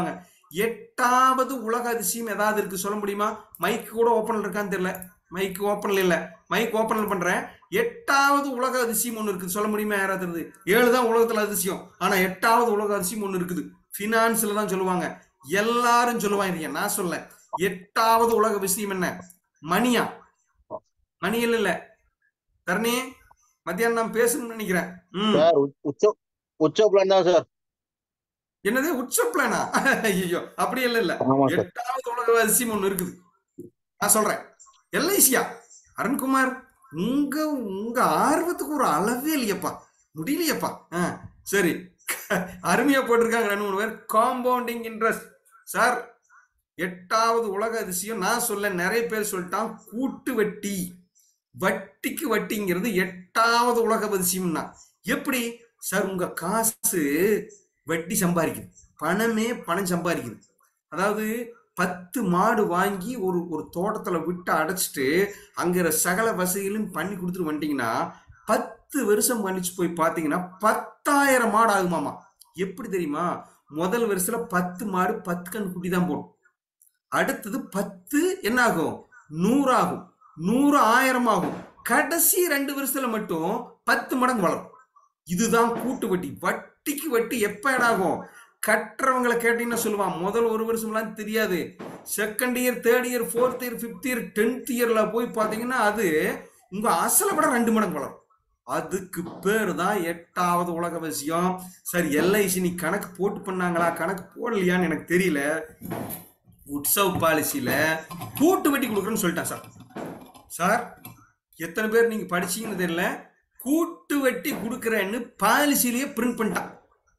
எட்டாவது உலக அதிசயம் ஏதாவது இருக்கு சொல்ல முடியுமா மைக் கூட ஓப்பன்ல இருக்கான்னு தெரியல மைக் ஓப்பன்ல இல்ல மைக் ஓப்பன்ல பண்றேன் எட்டாவது உலக அதிசயம் ஒண்ணு இருக்குது சொல்ல முடியுமா யாராவது இருந்து? ஏழு தான் உலகத்துல அதிசயம் ஆனா எட்டாவது உலக அதிசயம் ஒண்ணு இருக்குது பினான்ஸ்ல தான் சொல்லுவாங்க எல்லாரும் சொல்லுவாங்க நான் சொல்ல எட்டாவது உலக விஷயம் என்ன மணியா மணி இல்ல இல்ல தரணி மத்தியானம் நான் பேசணும்னு நினைக்கிறேன் ம் சார் உச்ச உச்ச பிளான் தான் சார் என்னது உச்ச பிளானா ஐயோ அப்படி இல்ல இல்ல ஆமா சார் எட்டாவது உலக அதிசயம் ஒண்ணு இருக்குது நான் சொல்றேன் எல்ஐசியா அருண்குமார் உங்க உங்க ஆர்வத்துக்கு ஒரு அளவே இல்லையப்பா முடியலையப்பா ஆ, சரி அருமையா போட்டிருக்காங்க ரெண்டு மூணு பேர் காம்பவுண்டிங் இன்ட்ரெஸ்ட் சார் எட்டாவது உலக அதிசயம் நான் சொல்ல நிறைய பேர் சொல்லிட்டான் கூட்டு வட்டி வட்டிக்கு வட்டிங்கிறது எட்டாவது உலக அதிசயம்னா எப்படி சார் உங்க காசு வட்டி சம்பாதிக்குது பணமே பணம் சம்பாதிக்குது அதாவது பத்து மாடு வாங்கி ஒரு ஒரு தோட்டத்துல விட்டு அடைச்சிட்டு அங்கிற சகல வசதிகளும் பண்ணி கொடுத்துட்டு வந்துட்டீங்கன்னா பத்து வருஷம் கழிச்சு போய் பார்த்தீங்கன்னா பத்தாயிரம் மாடு ஆகுமாமா எப்படி தெரியுமா முதல் வருஷத்துல பத்து மாடு பத்து கண் குட்டி தான் போடும் அடுத்தது பத்து என்ன ஆகும் நூறு ஆகும் நூறு ஆயிரம் ஆகும் கடைசி ரெண்டு வருஷத்துல மட்டும் பத்து மடங்கு வளரும் இதுதான் கூட்டு வட்டி வட்டிக்கு வட்டி எப்ப இடாகும் கட்டுறவங்களை கேட்டீங்கன்னா சொல்லுவான் முதல் ஒரு வருஷம்லாம் தெரியாது second year third year fourth year fifth year tenth இயர்ல போய் பார்த்தீங்கன்னா அது உங்க அசலை விட ரெண்டு மடங்கு வளரும் அதுக்கு பேர் தான் எட்டாவது உலக விஷயம் சரி எல்ஐசி நீ கணக்கு போட்டு பண்ணாங்களா கணக்கு போடலையான்னு எனக்கு தெரியல உட்சவ் பாலிசியில கூட்டு வட்டி கொடுக்குறேன்னு சொல்லிட்டேன் சார் சார் எத்தனை பேர் நீங்க படிச்சீங்கன்னு தெரியல கூட்டு வட்டி கொடுக்குறேன்னு பாலிசிலேயே பிரிண்ட் பண்ணிட்டான்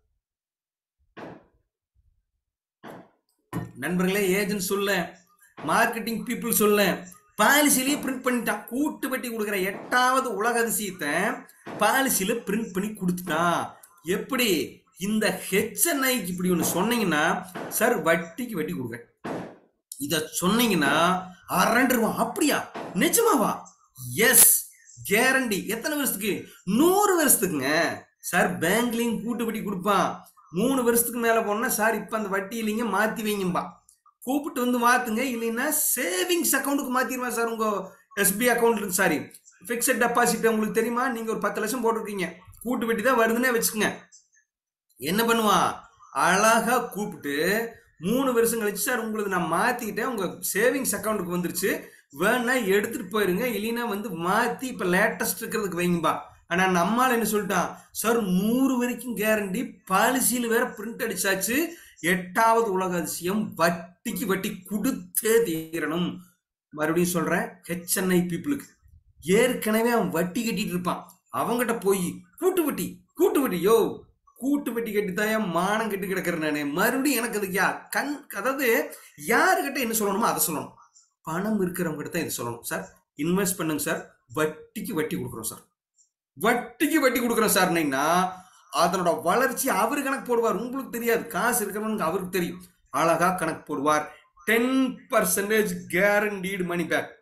நண்பர்களே ஏஜென்ட் சொல்ல மார்க்கெட்டிங் பீப்புள் சொல்ல பாலிசிலேயே பிரிண்ட் பண்ணிட்டான் கூட்டு வட்டி கொடுக்குற எட்டாவது உலக அதிசயத்தை பாலிசியில பிரிண்ட் பண்ணி கொடுத்துட்டான் எப்படி இந்த ஹெச்என்ஐக்கு இப்படி ஒன்று சொன்னீங்கன்னா சார் வட்டிக்கு வட்டி கொடுக்குறேன் இத சொன்னீங்கன்னா அரண்டுருவான் அப்படியா நிஜமாவா எஸ் கேரண்டி எத்தனை வருஷத்துக்கு நூறு வருஷத்துக்குங்க சார் பேங்க்லயும் கூட்டு வட்டி கொடுப்பான் மூணு வருஷத்துக்கு மேல போனா சார் இப்ப அந்த வட்டி இல்லைங்க மாத்தி வைங்கம்பா கூப்பிட்டு வந்து மாத்துங்க இல்லைன்னா சேவிங்ஸ் அக்கௌண்ட்டுக்கு மாத்திடுவேன் சார் உங்க SB account sorry fixed deposit உங்களுக்கு தெரியுமா நீங்க ஒரு பத்து லட்சம் போட்டிருக்கீங்க கூட்டு வட்டி தான் வருதுன்னே வச்சுக்கோங்க என்ன பண்ணுவான் அழகா கூப்பிட்டு மூணு வருஷம் கழிச்சு சார் உங்களுக்கு நான் மாத்திக்கிட்டேன் உங்க சேவிங்ஸ் அக்கௌண்ட்டுக்கு வந்துருச்சு வேணா எடுத்துட்டு போயிருங்க இல்லைன்னா வந்து மாத்தி இப்ப லேட்டஸ்ட் இருக்கிறதுக்கு வைங்கப்பா ஆனா நம்மால் என்ன சொல்லிட்டான் சார் நூறு வரைக்கும் கேரண்டி பாலிசியில வேற பிரிண்ட் அடிச்சாச்சு எட்டாவது உலக அதிசயம் வட்டிக்கு வட்டி கொடுத்தே தீரணும் மறுபடியும் சொல்றேன் ஹெச்என்ஐ பீப்புளுக்கு ஏற்கனவே அவன் வட்டி கட்டிட்டு இருப்பான் அவங்கிட்ட போய் கூட்டு வட்டி கூட்டு வட்டி யோ கூட்டு வட்டி கட்டி தான் மானம் கட்டி கிடக்குறேன் நானு மறுபடியும் எனக்கு அதுக்கு யா கண் அதாவது யாருக்கிட்ட என்ன சொல்லணுமோ அதை சொல்லணும் பணம் இருக்கிறவங்க கிட்ட தான் இது சொல்லணும் சார் இன்வெஸ்ட் பண்ணுங்க சார் வட்டிக்கு வட்டி கொடுக்குறோம் சார் வட்டிக்கு வட்டி கொடுக்குறோம் சார்னீங்கன்னா அதனோட வளர்ச்சி அவர் கணக்கு போடுவார் உங்களுக்கு தெரியாது காசு இருக்கிறவனுக்கு அவருக்கு தெரியும் அழகா கணக்கு போடுவார் ten percentage guaranteed money back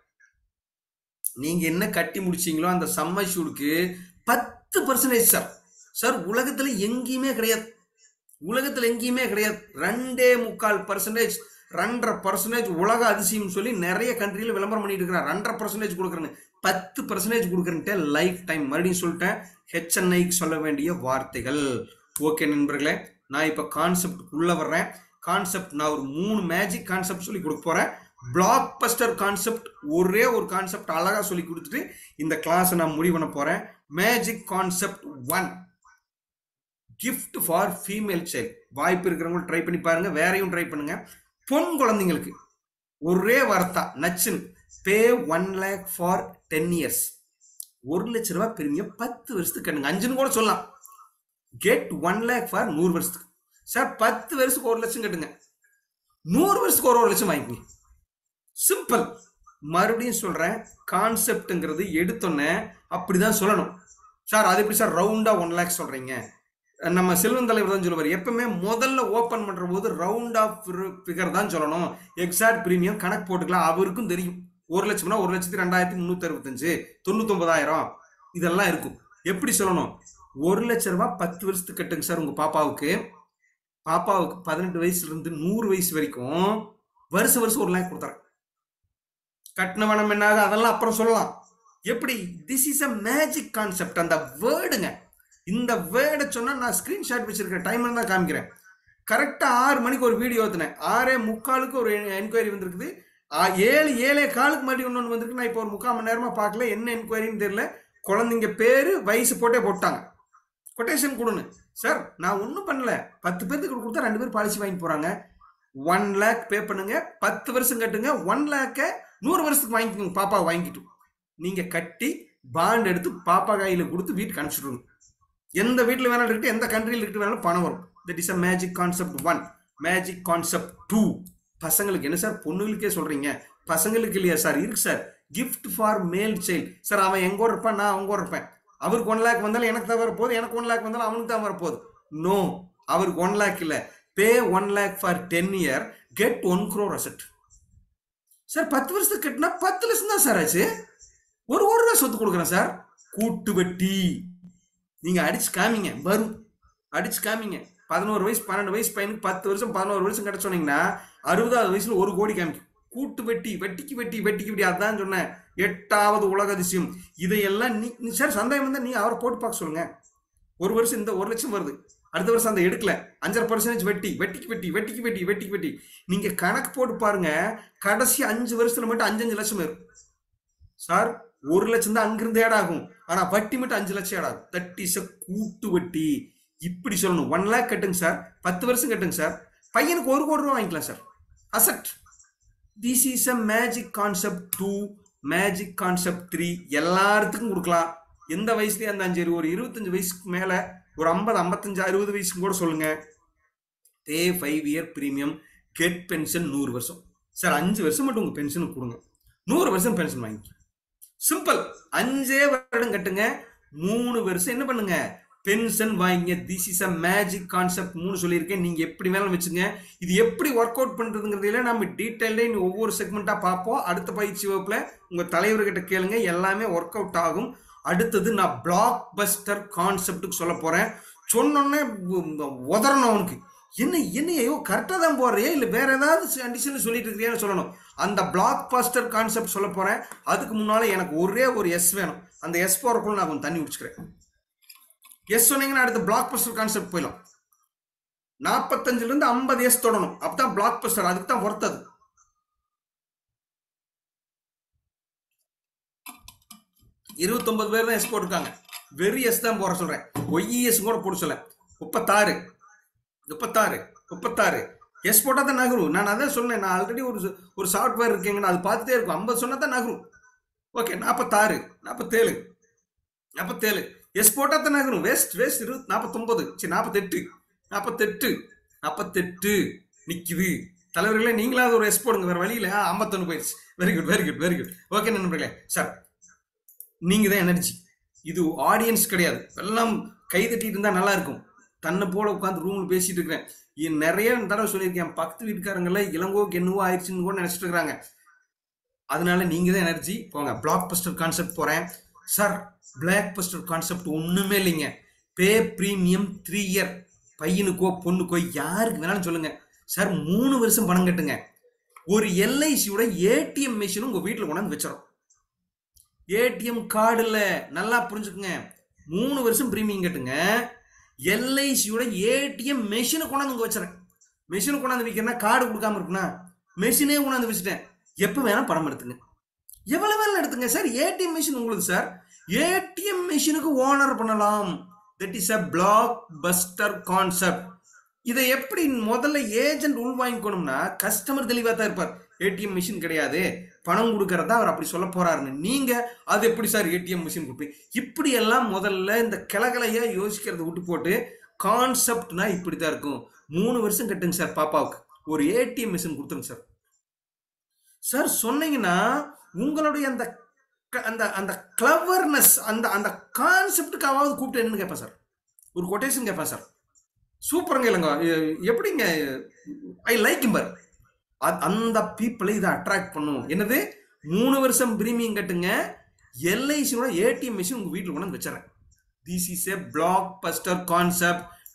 நீங்க என்ன கட்டி முடிச்சீங்களோ அந்த சம்மர் ஷூடுக்கு பத்து பர்சன்டேஜ் சார் சார் உலகத்துல எங்கேயுமே கிடையாது உலகத்துல எங்கேயுமே கிடையாது ரெண்டே முக்கால் பர்சன்டேஜ் ரெண்டரை பர்சன்டேஜ் உலக அதிசயம் சொல்லி நிறைய கண்ட்ரியில விளம்பரம் பண்ணிட்டு இருக்கிறான் ரெண்டரை பர்சன்டேஜ் கொடுக்குறேன்னு பத்து பர்சன்டேஜ் கொடுக்குறேன்ட்டு லைஃப் டைம் மறுபடியும் சொல்லிட்டேன் ஹெச்என்ஐக்கு சொல்ல வேண்டிய வார்த்தைகள் ஓகே நண்பர்களே நான் இப்போ கான்செப்ட் உள்ள வர்றேன் கான்செப்ட் நான் ஒரு மூணு மேஜிக் கான்செப்ட் சொல்லி கொடுக்க போறேன் பிளாக் பஸ்டர் கான்செப்ட் ஒரே ஒரு கான்செப்ட் அழகா சொல்லி கொடுத்துட்டு இந்த கிளாஸை நான் முடிவு பண்ண போறேன் magic concept one gift for female child வாய்ப்பு இருக்கிறவங்க ட்ரை பண்ணி பாருங்க வேறையும் ட்ரை பண்ணுங்க பொன் குழந்தைங்களுக்கு ஒரே வார்த்தா நச்சுன்னு pay one lakh for ten years ஒரு லட்ச ரூபாய் பிரீமியம் பத்து வருஷத்துக்கு கட்டுங்க அஞ்சுன்னு கூட சொல்லலாம் கெட் ஒன் லேக் ஃபார் நூறு வருஷத்துக்கு சார் பத்து வருஷத்துக்கு ஒரு லட்சம் கட்டுங்க நூறு வருஷத்துக்கு ஒரு ஒரு லட்சம் வாங்கிக்கங்க சிம்பிள் மறுபடியும் சொல்றேன் கான்செப்ட்ங்கிறது எடுத்தோன்னே அப்படிதான் சொல்லணும் சார் அது எப்படி சார் ரவுண்டா ஒன் லேக் சொல்றீங்க நம்ம செல்வன் தலைவர் தான் சொல்லுவார் எப்பவுமே முதல்ல ஓப்பன் பண்ற போது ரவுண்ட் ஆஃப் ஃபிகர் தான் சொல்லணும் எக்ஸாக்ட் பிரீமியம் கணக்கு போட்டுக்கலாம் அவருக்கும் தெரியும் ஒரு லட்சம்னா ஒரு லட்சத்தி ரெண்டாயிரத்தி முந்நூற்றி அறுபத்தஞ்சு தொண்ணூத்தொன்பதாயிரம் இதெல்லாம் இருக்கும் எப்படி சொல்லணும் ஒரு லட்ச ரூபாய் பத்து வருஷத்துக்கு கட்டுங்க சார் உங்க பாப்பாவுக்கு பாப்பாவுக்கு பதினெட்டு வயசுல இருந்து நூறு வயசு வரைக்கும் வருஷம் வருஷம் ஒரு லேக் கொடுத்தாரு கட்டினவனம் என்னாக அதெல்லாம் அப்புறம் சொல்லலாம் எப்படி this is a magic concept அந்த வேர்டுங்க இந்த வேர்டை சொன்னா நான் ஸ்கிரீன்ஷாட் வச்சிருக்கேன் டைம் தான் காமிக்கிறேன் கரெக்டா ஆறு மணிக்கு ஒரு வீடியோ ஏத்துனேன் ஆறே முக்காலுக்கு ஒரு என்கொயரி வந்திருக்குது ஆ, ஏழு ஏழே காலுக்கு மறுபடி ஒன்று வந்திருக்கு நான் இப்போ ஒரு முக்கால் மணி நேரமா பார்க்கல என்ன என்கொயரின்னு தெரியல குழந்தைங்க பேரு வயசு போட்டே போட்டாங்க கொட்டேஷன் கொடுங்க சார் நான் ஒன்றும் பண்ணல பத்து பேர்த்துக்கு கொடுத்தா ரெண்டு பேர் பாலிசி வாங்கி போறாங்க ஒன் லேக் பே பண்ணுங்க பத்து வருஷம் கட்டுங்க ஒன் லேக்கை நூறு வருஷத்துக்கு வாங்கிக்கோங்க பாப்பா வாங்கிட்டு நீங்க கட்டி பாண்ட் எடுத்து பாப்பா கையில கொடுத்து வீட்டுக்கு அனுப்பிச்சுடுங்க எந்த வீட்டில் வேணாலும் இருக்கட்டும் எந்த கண்ட்ரியில் இருக்கட்டும் வேணாலும் பணம் வரும் that is a magic concept one magic concept two பசங்களுக்கு என்ன சார் பொண்ணுங்களுக்கே சொல்றீங்க பசங்களுக்கு இல்லையா சார் இருக்கு sir gift for male child sir அவன் எங்க ஊர் இருப்பான் நான் அவங்க ஊர் இருப்பேன் அவருக்கு ஒன் லேக் வந்தாலும் எனக்கு தான் வரப்போகுது எனக்கு ஒன் லேக் வந்தாலும் அவனுக்கு தான் வரப்போகுது நோ அவருக்கு ஒன் லேக் இல்லை pay one lakh for ten year get one crore asset sir பத்து வருஷத்துக்கு கட்டினா பத்து லட்சம் தான் சார் ஆச்சு ஒரு ஒரு ரூபா சொத்து கொடுக்குறேன் சார் கூட்டு வட்டி நீங்க அடிச்சு காமிங்க வரும் அடிச்சு காமிங்க பதினோரு வயசு பன்னெண்டு வயசு பையனுக்கு பத்து வருஷம் பதினோரு வருஷம் கிட்ட சொன்னீங்கன்னா அறுபதாவது வயசுல ஒரு கோடி காமிக்கும் கூட்டு வெட்டி வெட்டிக்கு வெட்டி வெட்டிக்கு வெட்டி அதான் சொன்னேன் எட்டாவது உலக அதிசயம் இதையெல்லாம் நீ நீ சார் சந்தேகம் இருந்தா நீ அவரை போட்டு பார்க்க சொல்லுங்க ஒரு வருஷம் இந்த ஒரு லட்சம் வருது அடுத்த வருஷம் அந்த எடுக்கல அஞ்சரை பர்சன்டேஜ் வெட்டி வெட்டிக்கு வெட்டி வெட்டிக்கு வெட்டி வெட்டிக்கு வெட்டி நீங்க கணக்கு போட்டு பாருங்க கடைசி அஞ்சு வருஷத்துல மட்டும் அஞ்சு அஞ்சு லட்சம் வரும் சார் ஒரு லட்சம் தான் அங்கிருந்து ஏட் ஆகும் ஆனா வட்டி மட்டும் அஞ்சு லட்சம் ஏட் ஆகும் தட் இஸ் அ கூட்டு வட்டி இப்படி சொல்லணும் ஒன் லேக் கட்டுங்க சார் பத்து வருஷம் கட்டுங்க சார் பையனுக்கு ஒரு கோடி ரூபா வாங்கிக்கலாம் sir asset this is a magic concept two magic concept three எல்லாத்துக்கும் கொடுக்கலாம் எந்த வயசுலயும் அந்த அஞ்சு ஒரு இருபத்தஞ்சு வயசுக்கு மேல ஒரு ஐம்பது ஐம்பத்தஞ்சு அறுபது வயசுக்கு கூட சொல்லுங்க pay five year premium get pension நூறு வருஷம் சார் அஞ்சு வருஷம் மட்டும் உங்க பென்ஷனுக்கு கொடுங்க நூறு வருஷம் பென்ஷன் வாங்கி சிம்பிள் அஞ்சே வருடம் கட்டுங்க மூணு வருஷம் என்ன பண்ணுங்க பென்ஷன் வாங்கிங்க this is a magic concept மூணு சொல்லியிருக்கேன் நீங்க எப்படி வேணாலும் வச்சுங்க இது எப்படி ஒர்க் அவுட் பண்றதுங்கிறதுல நம்ம டீட்டெயிலே ஒவ்வொரு செக்மெண்ட்டா பார்ப்போம் அடுத்த பயிற்சி வகுப்புல உங்க தலைவர்கிட்ட கேளுங்க எல்லாமே ஒர்க் அவுட் ஆகும் அடுத்தது நான் பிளாக் பஸ்டர் கான்செப்டுக்கு சொல்ல போறேன் சொன்னோன்னே உதறணும் அவனுக்கு என்ன என்ன ஐயோ கரெக்டாக தான் போடுறியா இல்லை வேற ஏதாவது கண்டிஷன் சொல்லிட்டு இருக்கிறியான்னு சொல்லணும் அந்த பிளாக் பாஸ்டர் கான்செப்ட் சொல்ல போறேன் அதுக்கு முன்னால எனக்கு ஒரே ஒரு எஸ் வேணும் அந்த எஸ் போறக்குள்ள நான் கொஞ்சம் தண்ணி குடிச்சுக்கிறேன் எஸ் சொன்னீங்கன்னா அடுத்து பிளாக் பஸ்டர் கான்செப்ட் போயிடும் நாற்பத்தஞ்சுல இருந்து ஐம்பது எஸ் தொடணும் அப்பதான் பிளாக் பஸ்டர் அதுக்கு தான் ஒர்த்தது இருபத்தொன்பது பேர் தான் எஸ் போட்டிருக்காங்க வெறி எஸ் தான் போட சொல்றேன் ஒய்எஸ் கூட போட சொல்ல முப்பத்தாறு முப்பத்தாறு முப்பத்தாறு எஸ் போட்டால் தான் நகரும் நான் அதான் சொன்னேன் நான் ஆல்ரெடி ஒரு ஒரு சாஃப்ட்வேர் இருக்கேங்க அது பார்த்துட்டே இருக்கும் ஐம்பது சொன்னா தான் நகரும் ஓகே நாற்பத்தாறு நாற்பத்தேழு நாற்பத்தேழு எஸ் போட்டால் தான் நகரும் வெஸ்ட் வெஸ்ட் இரு நாற்பத்தொம்பது சரி நாற்பத்தெட்டு நாற்பத்தெட்டு நாற்பத்தெட்டு நிற்குது தலைவர்களே நீங்களாவது ஒரு எஸ் போடுங்க வேற வழியில் ஐம்பத்தொன்று போயிடுச்சு very good very good very good okay நண்பர்களே சார் நீங்கள் தான் எனர்ஜி இது ஆடியன்ஸ் கிடையாது எல்லாம் கை தட்டிட்டு இருந்தால் நல்லா இருக்கும் தன்னை போல உட்காந்து ரூம்ல பேசிட்டு இருக்கிறேன் இ- நிறைய தடவை சொல்லியிருக்கேன் பக்கத்து வீட்டுக்காரங்கள இளங்கோக்கு என்னவோ ஆயிடுச்சுன்னு கூட நினைச்சிட்டு இருக்கிறாங்க அதனால நீங்க தான் எனர்ஜி போங்க பிளாக் பஸ்டர் கான்செப்ட் போறேன் சார் பிளாக் பஸ்டர் கான்செப்ட் ஒண்ணுமே இல்லைங்க பே ப்ரீமியம் த்ரீ இயர் பையனுக்கோ பொண்ணுக்கோ யாருக்கு வேணாலும் சொல்லுங்க சார் மூணு வருஷம் பணம் கட்டுங்க ஒரு எல்ஐசியோட ஏடிஎம் மிஷின் உங்க வீட்டில் கொண்டாந்து வச்சிடும் ஏடிஎம் கார்டுல நல்லா புரிஞ்சுக்குங்க மூணு வருஷம் ப்ரீமியம் கட்டுங்க எல்ஐசியோட ஏடிஎம் மெஷினை கொண்டாந்து இங்க வச்சுறேன் மெஷினை கொண்டாந்து வைக்கிறேன்னா கார்டு கொடுக்காம இருக்குன்னா மெஷினே கொண்டாந்து வச்சுட்டேன் எப்போ வேணா பணம் எடுத்துங்க எவ்வளவு வேணாலும் எடுத்துங்க சார் ஏடிஎம் மிஷின் உங்களுக்கு சார் ஏடிஎம் மிஷினுக்கு ஓனர் பண்ணலாம் that is a blockbuster concept இதை எப்படி முதல்ல ஏஜென்ட் உள்வாங்கிக்கணும்னா கஸ்டமர் தெளிவாக தான் இருப்பார் ஏடிஎம் மிஷின் கிடையாது பணம் கொடுக்கறதா அவர் அப்படி சொல்ல போறாருன்னு நீங்க அது எப்படி சார் ஏடிஎம் மிஷின் கொடுப்பீங்க இப்படி எல்லாம் முதல்ல இந்த கிளகலையா யோசிக்கிறத விட்டு போட்டு கான்செப்ட்னா இப்படி தான் இருக்கும் மூணு வருஷம் கட்டுங்க சார் பாப்பாவுக்கு ஒரு ஏடிஎம் மிஷின் கொடுத்துருங்க சார் சார் சொன்னீங்கன்னா உங்களுடைய அந்த க- அந்த அந்த கிளவர்னஸ் அந்த அந்த கான்செப்டுக்காவது கூப்பிட்டு என்னன்னு கேட்பேன் சார் ஒரு கொட்டேஷன் கேட்பேன் சார் சூப்பருங்க இல்லைங்க எ- எப்படிங்க ஐ லைக் இம்பர் அந்த பீப்புளை இதை அட்ராக்ட் பண்ணும் என்னது மூணு வருஷம் பிரீமியம் கட்டுங்க எல்ஐசியோட ஏடிஎம் மிஷின் உங்க வீட்டில் கொண்டு வந்து வச்சுறேன் this is a blockbuster concept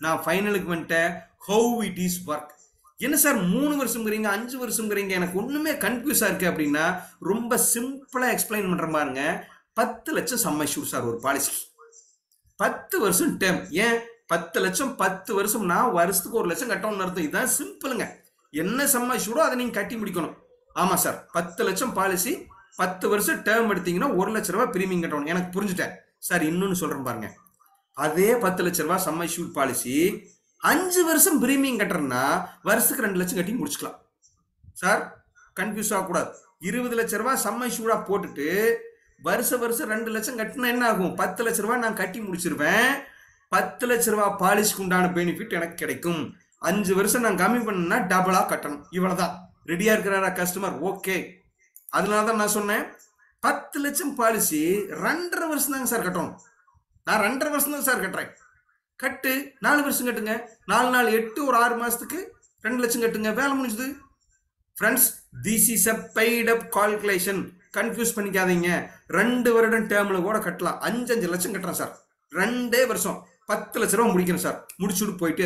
நான் ஃபைனலுக்கு வந்துட்டேன் ஹவு இட் இஸ் ஒர்க் என்ன சார் மூணு வருஷம்ங்கிறீங்க அஞ்சு வருஷம்ங்கிறீங்க எனக்கு ஒன்றுமே கன்ஃபியூஸாக இருக்கு அப்படின்னா ரொம்ப சிம்பிளாக எக்ஸ்பிளைன் பண்ணுற பாருங்க பத்து லட்சம் சம்ம ஷூட் சார் ஒரு பாலிசி பத்து வருஷம் டேம் ஏன் பத்து லட்சம் பத்து வருஷம்னா வருஷத்துக்கு ஒரு லட்சம் கட்டணும்னு அர்த்தம் இதுதான் சிம்பிளுங்க என்ன சம்ம ஷூடோ அதை நீங்கள் கட்டி முடிக்கணும் ஆமாம் சார் பத்து லட்சம் பாலிசி பத்து வருஷம் டேர்ம் எடுத்தீங்கன்னா ஒரு லட்ச ரூபாய் பிரீமியம் கட்டணும் எனக்கு புரிஞ்சுட்டேன் சார் இன்னொன்று சொல்கிறேன் பாருங்க அதே பத்து லட்ச ரூபாய் சம்ம ஷூட் பாலிசி அஞ்சு வருஷம் பிரீமியம் கட்டுறேன்னா வருஷத்துக்கு ரெண்டு லட்சம் கட்டி முடிச்சுக்கலாம் சார் கன்ஃபியூஸ் ஆகக்கூடாது இருபது லட்ச ரூபாய் சம்ம ஷூடா போட்டுட்டு வருஷ வருஷம் ரெண்டு லட்சம் கட்டினா என்ன ஆகும் பத்து லட்ச ரூபாய் நான் கட்டி முடிச்சிருவேன் பத்து லட்ச ரூபாய் பாலிசிக்கு உண்டான பெனிஃபிட் எனக்கு கிடைக்கும் அஞ்சு வருஷம் நான் கம்மி பண்ணா டபுளா கட்டணும் இவ்வளவுதான் ரெடியா இருக்கிறாரா கஸ்டமர் ஓகே அதனால தான் நான் சொன்னேன் பத்து லட்சம் பாலிசி ரெண்டரை வருஷம் தாங்க சார் கட்டணும் நான் ரெண்டரை வருஷம் தான் சார் கட்டுறேன் கட்டு நாலு வருஷம் கட்டுங்க நாலு நாள் எட்டு ஒரு ஆறு மாசத்துக்கு ரெண்டு லட்சம் கட்டுங்க வேலை முடிஞ்சது friends this is a paid up calculation confuse பண்ணிக்காதீங்க ரெண்டு வருடம் டேர்ம்ல கூட கட்டலாம் அஞ்சு அஞ்சு லட்சம் கட்டுறேன் சார் ரெண்டே வருஷம் பத்து லட்ச ரூபா முடிக்கணும் சார் முடிச்சுட்டு போயிட்டே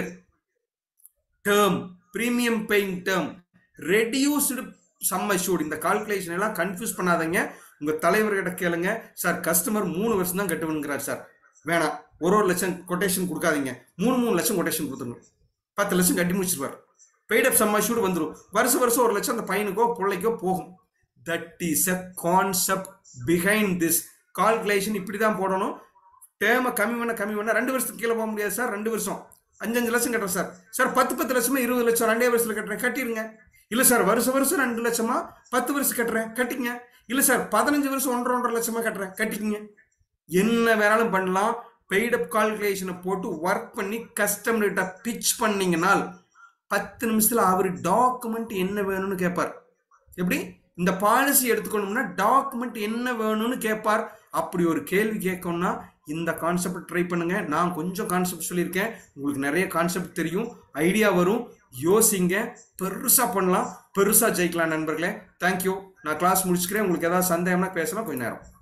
term premium paying term reduced sum assured இந்த கால்குலேஷன் எல்லாம் கன்ஃபியூஸ் பண்ணாதீங்க உங்க தலைவர்கிட்ட கேளுங்க சார் கஸ்டமர் மூணு வருஷம் தான் கட்டுவேங்கிறார் சார் வேணாம் ஒரு ஒரு லட்சம் கொட்டேஷன் கொடுக்காதீங்க மூணு மூணு லட்சம் கொட்டேஷன் கொடுத்துருங்க பத்து லட்சம் கட்டி முடிச்சிருவார் பெய்ட் அப் சம் அஷ்யூர்டு வந்துடும் வருஷம் வருஷம் ஒரு லட்சம் அந்த பையனுக்கோ பிள்ளைக்கோ போகும் that is a concept behind this calculation இப்படி தான் போடணும் டேமை கம்மி பண்ண கம்மி பண்ண ரெண்டு வருஷத்துக்கு கீழே போக முடியாது சார் ரெண்டு வருஷம் அஞ்சு அஞ்சு லட்சம் கட்டுறேன் சார் சார் பத்து பத்து லட்சமா இருபது லட்சம் ரெண்டே வருஷத்துல கட்டுறேன் கட்டிடுங்க இல்லை சார் வருஷம் வருஷம் ரெண்டு லட்சமா பத்து வருஷம் கட்டுறேன் கட்டிங்க இல்லை சார் பதினஞ்சு வருஷம் ஒன்றரை ஒன்றரை லட்சமா கட்டுறேன் கட்டிக்கிங்க என்ன வேணாலும் பண்ணலாம் பெய்ட் அப் கால்குலேஷனை போட்டு ஒர்க் பண்ணி கஸ்டமர்கிட்ட பிச் பண்ணீங்கனால் பத்து நிமிஷத்துல அவர் டாக்குமெண்ட் என்ன வேணும்னு கேட்பார் எப்படி இந்த பாலிசி எடுத்துக்கணும்னா டாக்குமெண்ட் என்ன வேணும்னு கேட்பார் அப்படி ஒரு கேள்வி கேட்கணும்னா இந்த கான்செப்ட் ட்ரை பண்ணுங்க நான் கொஞ்சம் கான்செப்ட் சொல்லியிருக்கேன் உங்களுக்கு நிறைய கான்செப்ட் தெரியும் ஐடியா வரும் யோசிங்க பெருசா பண்ணலாம் பெருசா ஜெயிக்கலாம் நண்பர்களே தேங்க்யூ நான் கிளாஸ் முடிச்சுக்கிறேன் உங்களுக்கு ஏதாவது சந்தேகம்னா பேசலாம் கொஞ்ச நேரம்